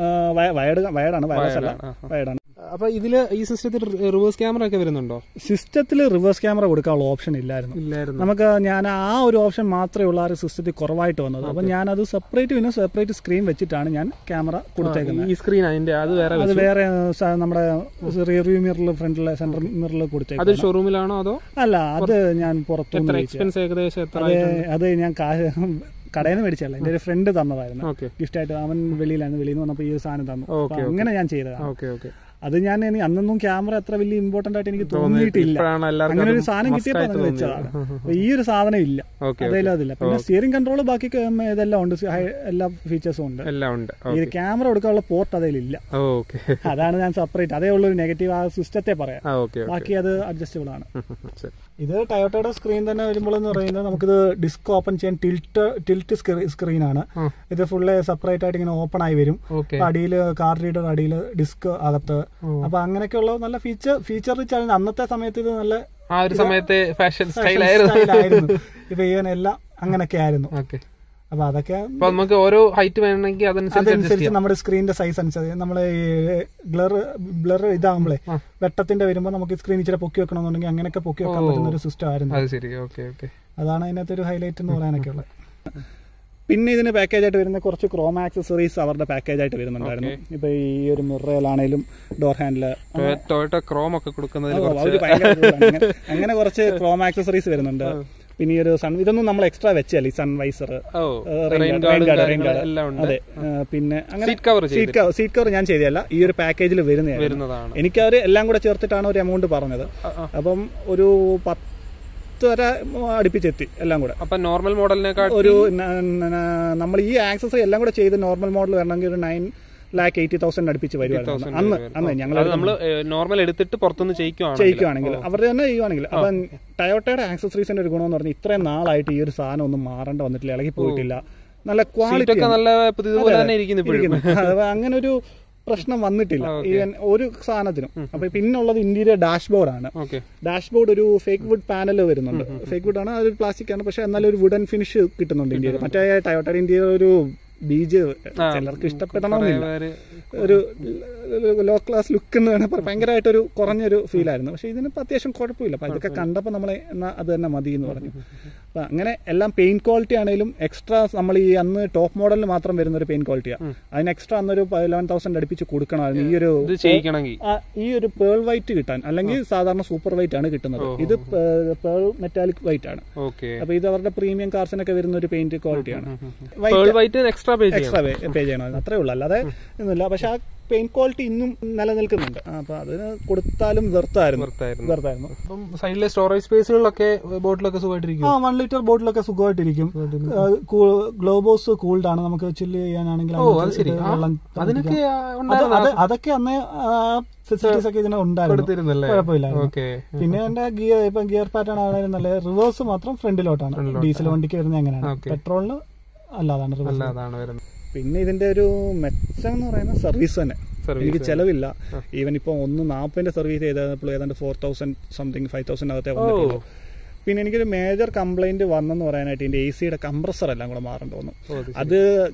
വയർഡ് വയർഡാണ് വയർലെസ് അല്ല ആ, വയർഡാണ് അപ്പൊ ഇതില് ഈ സിസ്റ്റത്തിൽ റിവേഴ്സ് ക്യാമറ ഒക്കെ വരുന്നുണ്ടോ സിസ്റ്റത്തിൽ റിവേഴ്സ് ക്യാമറ കൊടുക്കാനുള്ള ഓപ്ഷൻ ഇല്ലായിരുന്നു ഇല്ലായിരുന്നു നമുക്ക് ഞാൻ ആ ഒരു ഓപ്ഷൻ മാത്രമേ ഉള്ള ആ ഒരു സിസ്റ്റത്തിൽ കുറവായിട്ട് വന്നത് അപ്പം ഞാനത് സെപ്പറേറ്റ് പിന്നെ സെപ്പറേറ്റ് സ്ക്രീൻ വെച്ചിട്ടാണ് ഞാൻ ക്യാമറ കൊടുത്തേക്കുന്നത് ഈ സ്ക്രീൻ അതിന്റെ അത് വേറെ അത് വേറെ സ- നമ്മുടെ റിയർവ്യൂ മിററിൽ ഫ്രണ്ടിലെ സെന്റർ മിററിൽ കൊടുത്തേക്കും അതൊരു ഷോറൂമിലാണോ അതോ അല്ല അത് ഞാൻ എത്ര പുറത്തുനിന്ന് എക്സ്പെൻസ് ഏകദേശം എത്ര അത് അത് ഞാൻ കാ- കടയിൽ നിന്ന് മേടിച്ചല്ല എന്റെ ഒരു ഫ്രണ്ട് തന്നതായിരുന്നു ഓക്കെ ഗിഫ്റ്റ് ആയിട്ട് അവൻ വെളിയിലായിരുന്നു വെളിയിൽ നിന്ന് വന്നപ്പോൾ ഈ ഒരു സാധനം തന്നു അപ്പൊ Okay, അങ്ങനെ ഞാൻ ചെയ്തതാണ് ഓക്കെ ഓക്കെ അത് ഞാൻ ഇനി അന്നൊന്നും ക്യാമറ അത്ര വലിയ ഇമ്പോർട്ടന്റ് ആയിട്ട് എനിക്ക് തോന്നിയിട്ടില്ല ഇപ്പോഴാണ് എല്ലാവർക്കും അങ്ങനെ ഒരു അത് സാധനം must കിട്ടിയപ്പോൾ ആയിട്ട് അത് വെച്ചതാണ് അപ്പൊ ഈ ഒരു സാധനം ഇല്ല ഓക്കെ അതെല്ലാം അതില്ല പിന്നെ സ്റ്റിയറിംഗ് കൺട്രോൾ ബാക്കി ക- ഉം, ഇതെല്ലാം ഉണ്ട് ഹൈ- എല്ലാ ഫീച്ചേഴ്സും ഉണ്ട് എല്ലാം ഉണ്ട് ഈ ക്യാമറ കൊടുക്കാനുള്ള പോർട്ട് അതിലില്ല ഓക്കെ അതാണ് ഞാൻ സെപ്പറേറ്റ് അതേ ഉള്ളൊരു നെഗറ്റീവ് ആ സിസ്റ്റത്തെ പറയാം ആ ഓക്കെ ബാക്കി അത് അഡ്ജസ്റ്റബിൾ ആണ് ശരി ഇത് ടയോട്ടയുടെ സ്ക്രീൻ തന്നെ വരുമ്പോൾ എന്ന് പറയുന്നത് നമുക്കിത് ഡിസ്ക് ഓപ്പൺ ചെയ്യാൻ ടിൽറ്റ് ടിൽറ്റ് സ്ക്രീൻ ആണ് ആ. ഇത് ഫുള്ള് സെപ്പറേറ്റ് ആയിട്ട് ഇങ്ങനെ ഓപ്പൺ ആയി വരും ഓക്കെ അടിയിൽ കാർ റീഡർ അടിയിൽ ഡിസ്ക് അകത്ത് അപ്പൊ അങ്ങനെയൊക്കെയുള്ള നല്ല ഫീച്ചർ ഫീച്ചർ റിച്ച് ആണ് അന്നത്തെ സമയത്ത് ഇത് നല്ല ആ ഒരു സമയത്തെ ഫാഷൻ സ്റ്റൈലായിരുന്നു സ്റ്റൈലായിരുന്നു ഇപ്പൊ ഇവൻ എല്ലാം അങ്ങനെയൊക്കെ ആയിരുന്നു ഓക്കെ അപ്പൊ അതൊക്കെ അപ്പൊ നമുക്ക് ഓരോ ഹൈറ്റ് വേണമെങ്കിൽ അതനുസരിച്ച് adjust അതനുസരിച്ച് നമ്മുടെ സ്ക്രീനിന്റെ സൈസ് അനുസരിച്ച് നമ്മൾ ഈ ബ്ലർ ബ്ലർ ഇതാകുമ്പോഴേ ആ. വെട്ടത്തിന്റെ വരുമ്പോൾ നമുക്ക് സ്ക്രീൻ ഇച്ചിരി പൊക്കി വെക്കണമെന്നുണ്ടെങ്കിൽ അങ്ങനെയൊക്കെ പൊക്കി വെക്കാൻ പറ്റുന്ന ഒരു സിസ്റ്റം ആയിരുന്നു അത് ശരി ഓക്കെ ഓക്കെ അതാണ് അതിനകത്ത് ഒരു ഹൈലൈറ്റ് എന്ന് പറയാനൊക്കെ ഉള്ളത് പിന്നെ ഇതിന് പാക്കേജ് ആയിട്ട് വരുന്ന കുറച്ച് ക്രോം ആക്സസറീസ് അവരുടെ പാക്കേജ് ആയിട്ട് വരുന്നുണ്ടായിരുന്നു ഇപ്പൊ ഈ ഒരു മിറയിലാണേലും ഡോർ ഹാൻഡില് ടൊയോട്ട ക്രോം ഒക്കെ കൊടുക്കുന്നതിൽ അവര് കുറച്ച് ഭയങ്കര ഇതാണ്. അങ്ങനെ- അങ്ങനെ കുറച്ച് ക്രോം ആക്സസറീസ് വരുന്നുണ്ട് പിന്നെ ഈ ഒരു സൺ ഇതൊന്നും നമ്മൾ എക്സ്ട്രാ വെച്ചല്ല ഈ സൺ വൈസർ ഓ rain rain guard guard rain guard എല്ലാം ഉണ്ട് അതെ ആ, പിന്നെ അങ്ങനെ seat cover seat cover seat cover ഞാൻ ചെയ്തതല്ല ഈ ഒരു പാക്കേജിൽ വരുന്നതായിരുന്നു വരുന്നതാണ് എനിക്ക് അവർ എല്ലാം കൂടെ ചേർത്തിട്ടാണ് ഒരു എമൗണ്ട് പറഞ്ഞത് ആ, ആ. അപ്പം ഒരു പത്ത് വരെ അടുപ്പിച്ചെത്തി എല്ലാം കൂടെ അപ്പൊ നോർമൽ മോഡലിനെക്കാൾ ഒരു ന- ന- നമ്മൾ ഈ ആക്സസറി എല്ലാം കൂടെ ചെയ്ത് നോർമൽ മോഡൽ വരണമെങ്കിൽ ഒരു നയൻ ലാക്ക് എയ്റ്റി തൗസൻഡ് അടുപ്പിച്ച് വരുമായിരുന്നു അന്ന് അന്ന് ഞങ്ങൾ അത് നമ്മൾ നോർമൽ എടുത്തിട്ട് പുറത്തുനിന്ന് ചെയ്യിക്കുവാണ് ചെയ്യിക്കുവാണെങ്കിൽ അവർ തന്നെ ചെയ്യുവാണെങ്കിൽ അപ്പം ടയോട്ടയുടെ ആക്സസറീസിന്റെ ഒരു ഗുണമെന്ന് പറഞ്ഞാൽ ഇത്രയും നാളായിട്ട് ഈ ഒരു സാധനം ഒന്നും മാറേണ്ട വന്നിട്ടില്ല ഇളകി പോയിട്ടില്ല നല്ല ക്വാളിറ്റി ഒക്കെ നല്ല പുതിയതുപോലെ തന്നെ ഇരിക്കുന്നു ഇപ്പോഴും അങ്ങനെ ഒരു പ്രശ്നം വന്നിട്ടില്ല ഈവൻ ഒരു സാധനത്തിനും അപ്പൊ പിന്നുള്ളത് ഇന്റീരിയർ ഡാഷ്ബോർഡ് ആണ് ഓക്കെ ഡാഷ്ബോർഡ് ഒരു ഫേക്ക് വുഡ് പാനൽ വരുന്നുണ്ട് ഫേക്ക് വുഡ് ആണ് അതൊരു പ്ലാസ്റ്റിക് ആണ് പക്ഷെ എന്നാലും ഒരു വുഡൻ ഫിനിഷ് കിട്ടുന്നുണ്ട് ഇന്ത്യയിൽ മറ്റേ ടയോട്ടയുടെ ഇന്ത്യയിൽ ഒരു ബീജ് ചിലർക്ക് ഇഷ്ടപ്പെടണമെന്നില്ല ഒരു ലോ ക്ലാസ് ലുക്ക് എന്ന് വേണേൽ പറയാം ഭയങ്കരമായിട്ടൊരു കുറഞ്ഞൊരു ഫീൽ ആയിരുന്നു പക്ഷെ ഇതിനിപ്പോൾ അത്യാവശ്യം കുഴപ്പമില്ല അപ്പൊ ഇതൊക്കെ കണ്ടപ്പോൾ നമ്മളെ എന്നാ അത് തന്നെ മതി എന്ന് പറഞ്ഞു അപ്പൊ അങ്ങനെ എല്ലാം പെയിന്റ് ക്വാളിറ്റി ആണെങ്കിലും എക്സ്ട്രാ നമ്മൾ ഈ അന്ന് ടോപ്പ് മോഡലിൽ മാത്രം വരുന്ന ഒരു പെയിന്റ് ക്വാളിറ്റിയാണ് അതിന് എക്സ്ട്രാ അന്നൊരു ലെവൻ തൗസൻഡ് അടുപ്പിച്ച് കൊടുക്കണമായിരുന്നു ഈ ഒരു ഇത് ചെയ്യിക്കണമെങ്കിൽ ആ, ഈ ഒരു പേൾ വൈറ്റ് കിട്ടാൻ അല്ലെങ്കിൽ സാധാരണ സൂപ്പർ വൈറ്റ് ആണ് കിട്ടുന്നത് ഇത് പേൾ മെറ്റാലിക് വൈറ്റ് ആണ് ഓക്കെ അപ്പൊ ഇത് അവരുടെ പ്രീമിയം കാർസിനൊക്കെ വരുന്ന ഒരു പെയിന്റ് ക്വാളിറ്റിയാണ് പേൾ വൈറ്റ് എക്സ്ട്രാ പേ ചെയ്യണം എക്സ്ട്രാ പേ ചെയ്യണമായിരുന്നു അത്രേ ഉള്ളൂ അല്ലാതെ ഒന്നുമില്ല പക്ഷെ ആ പെയിന്റ് ക്വാളിറ്റി ഇന്നും നിലനിൽക്കുന്നുണ്ട് അപ്പോൾ അതിന് കൊടുത്താലും വെറുത്തായിരുന്നു നിർത്തായിരുന്നു വെറുതായിരുന്നു അപ്പം സൈഡിലെ സ്റ്റോറേജ് സ്പേസുകളിലൊക്കെ ബോട്ടിലൊക്കെ സുഖമായിട്ടിരിക്കും ആ വൺ ലിറ്റർ ബോട്ടിലൊക്കെ സുഖമായിട്ടിരിക്കും ഗ്ലോബോസ് കൂൾഡ് ആണ് നമുക്ക് ചില്ല് ചെയ്യാനാണെങ്കിൽ ഓ അത് ശരി ആ, അതിനൊക്കെ ആ, ഉണ്ടായിരുന്നോ? അതൊക്കെ അന്നേ ഫെസിലിറ്റീസ് ഒക്കെ ഇതിന് ഉണ്ടായിരുന്നു കൊടുത്തിരുന്നല്ലേ കുഴപ്പമില്ലായിരുന്നു ഓക്കെ പിന്നെ എന്റെ ഗിയർ ഇപ്പൊ ഗിയർ പാറ്റേൺ ആണെങ്കിലും നല്ല റിവേഴ്സ് മാത്രം ഫ്രണ്ടിലോട്ടാണ് ഡീസൽ വണ്ടിക്ക് വരുന്നത് എങ്ങനെയാണ് Okay. പെട്രോളിന് അല്ലാതാണ് റിവേഴ്സ് അല്ല അതാണ് വരുന്നത് പിന്നെ ഇതിന്റെ ഒരു മെച്ചം എന്ന് പറയുന്നത് സർവീസ് തന്നെ സർവീസ് എനിക്ക് ചെലവില്ല ഈവൻ ഇപ്പൊ ഒന്ന് നാൽപ്പതിന്റെ സർവീസ് ചെയ്തപ്പോൾ ഏതാണ്ട് four thousand something five thousand അകത്തെ വന്നിട്ടുള്ളൂ പിന്നെ എനിക്കൊരു മേജർ കംപ്ലൈന്റ് വന്നെന്ന് പറയാനായിട്ട് ഇതിന്റെ എ സിയുടെ കംപ്രസർ എല്ലാം കൂടെ മാറേണ്ടി വന്നു ഓ, അത് അത്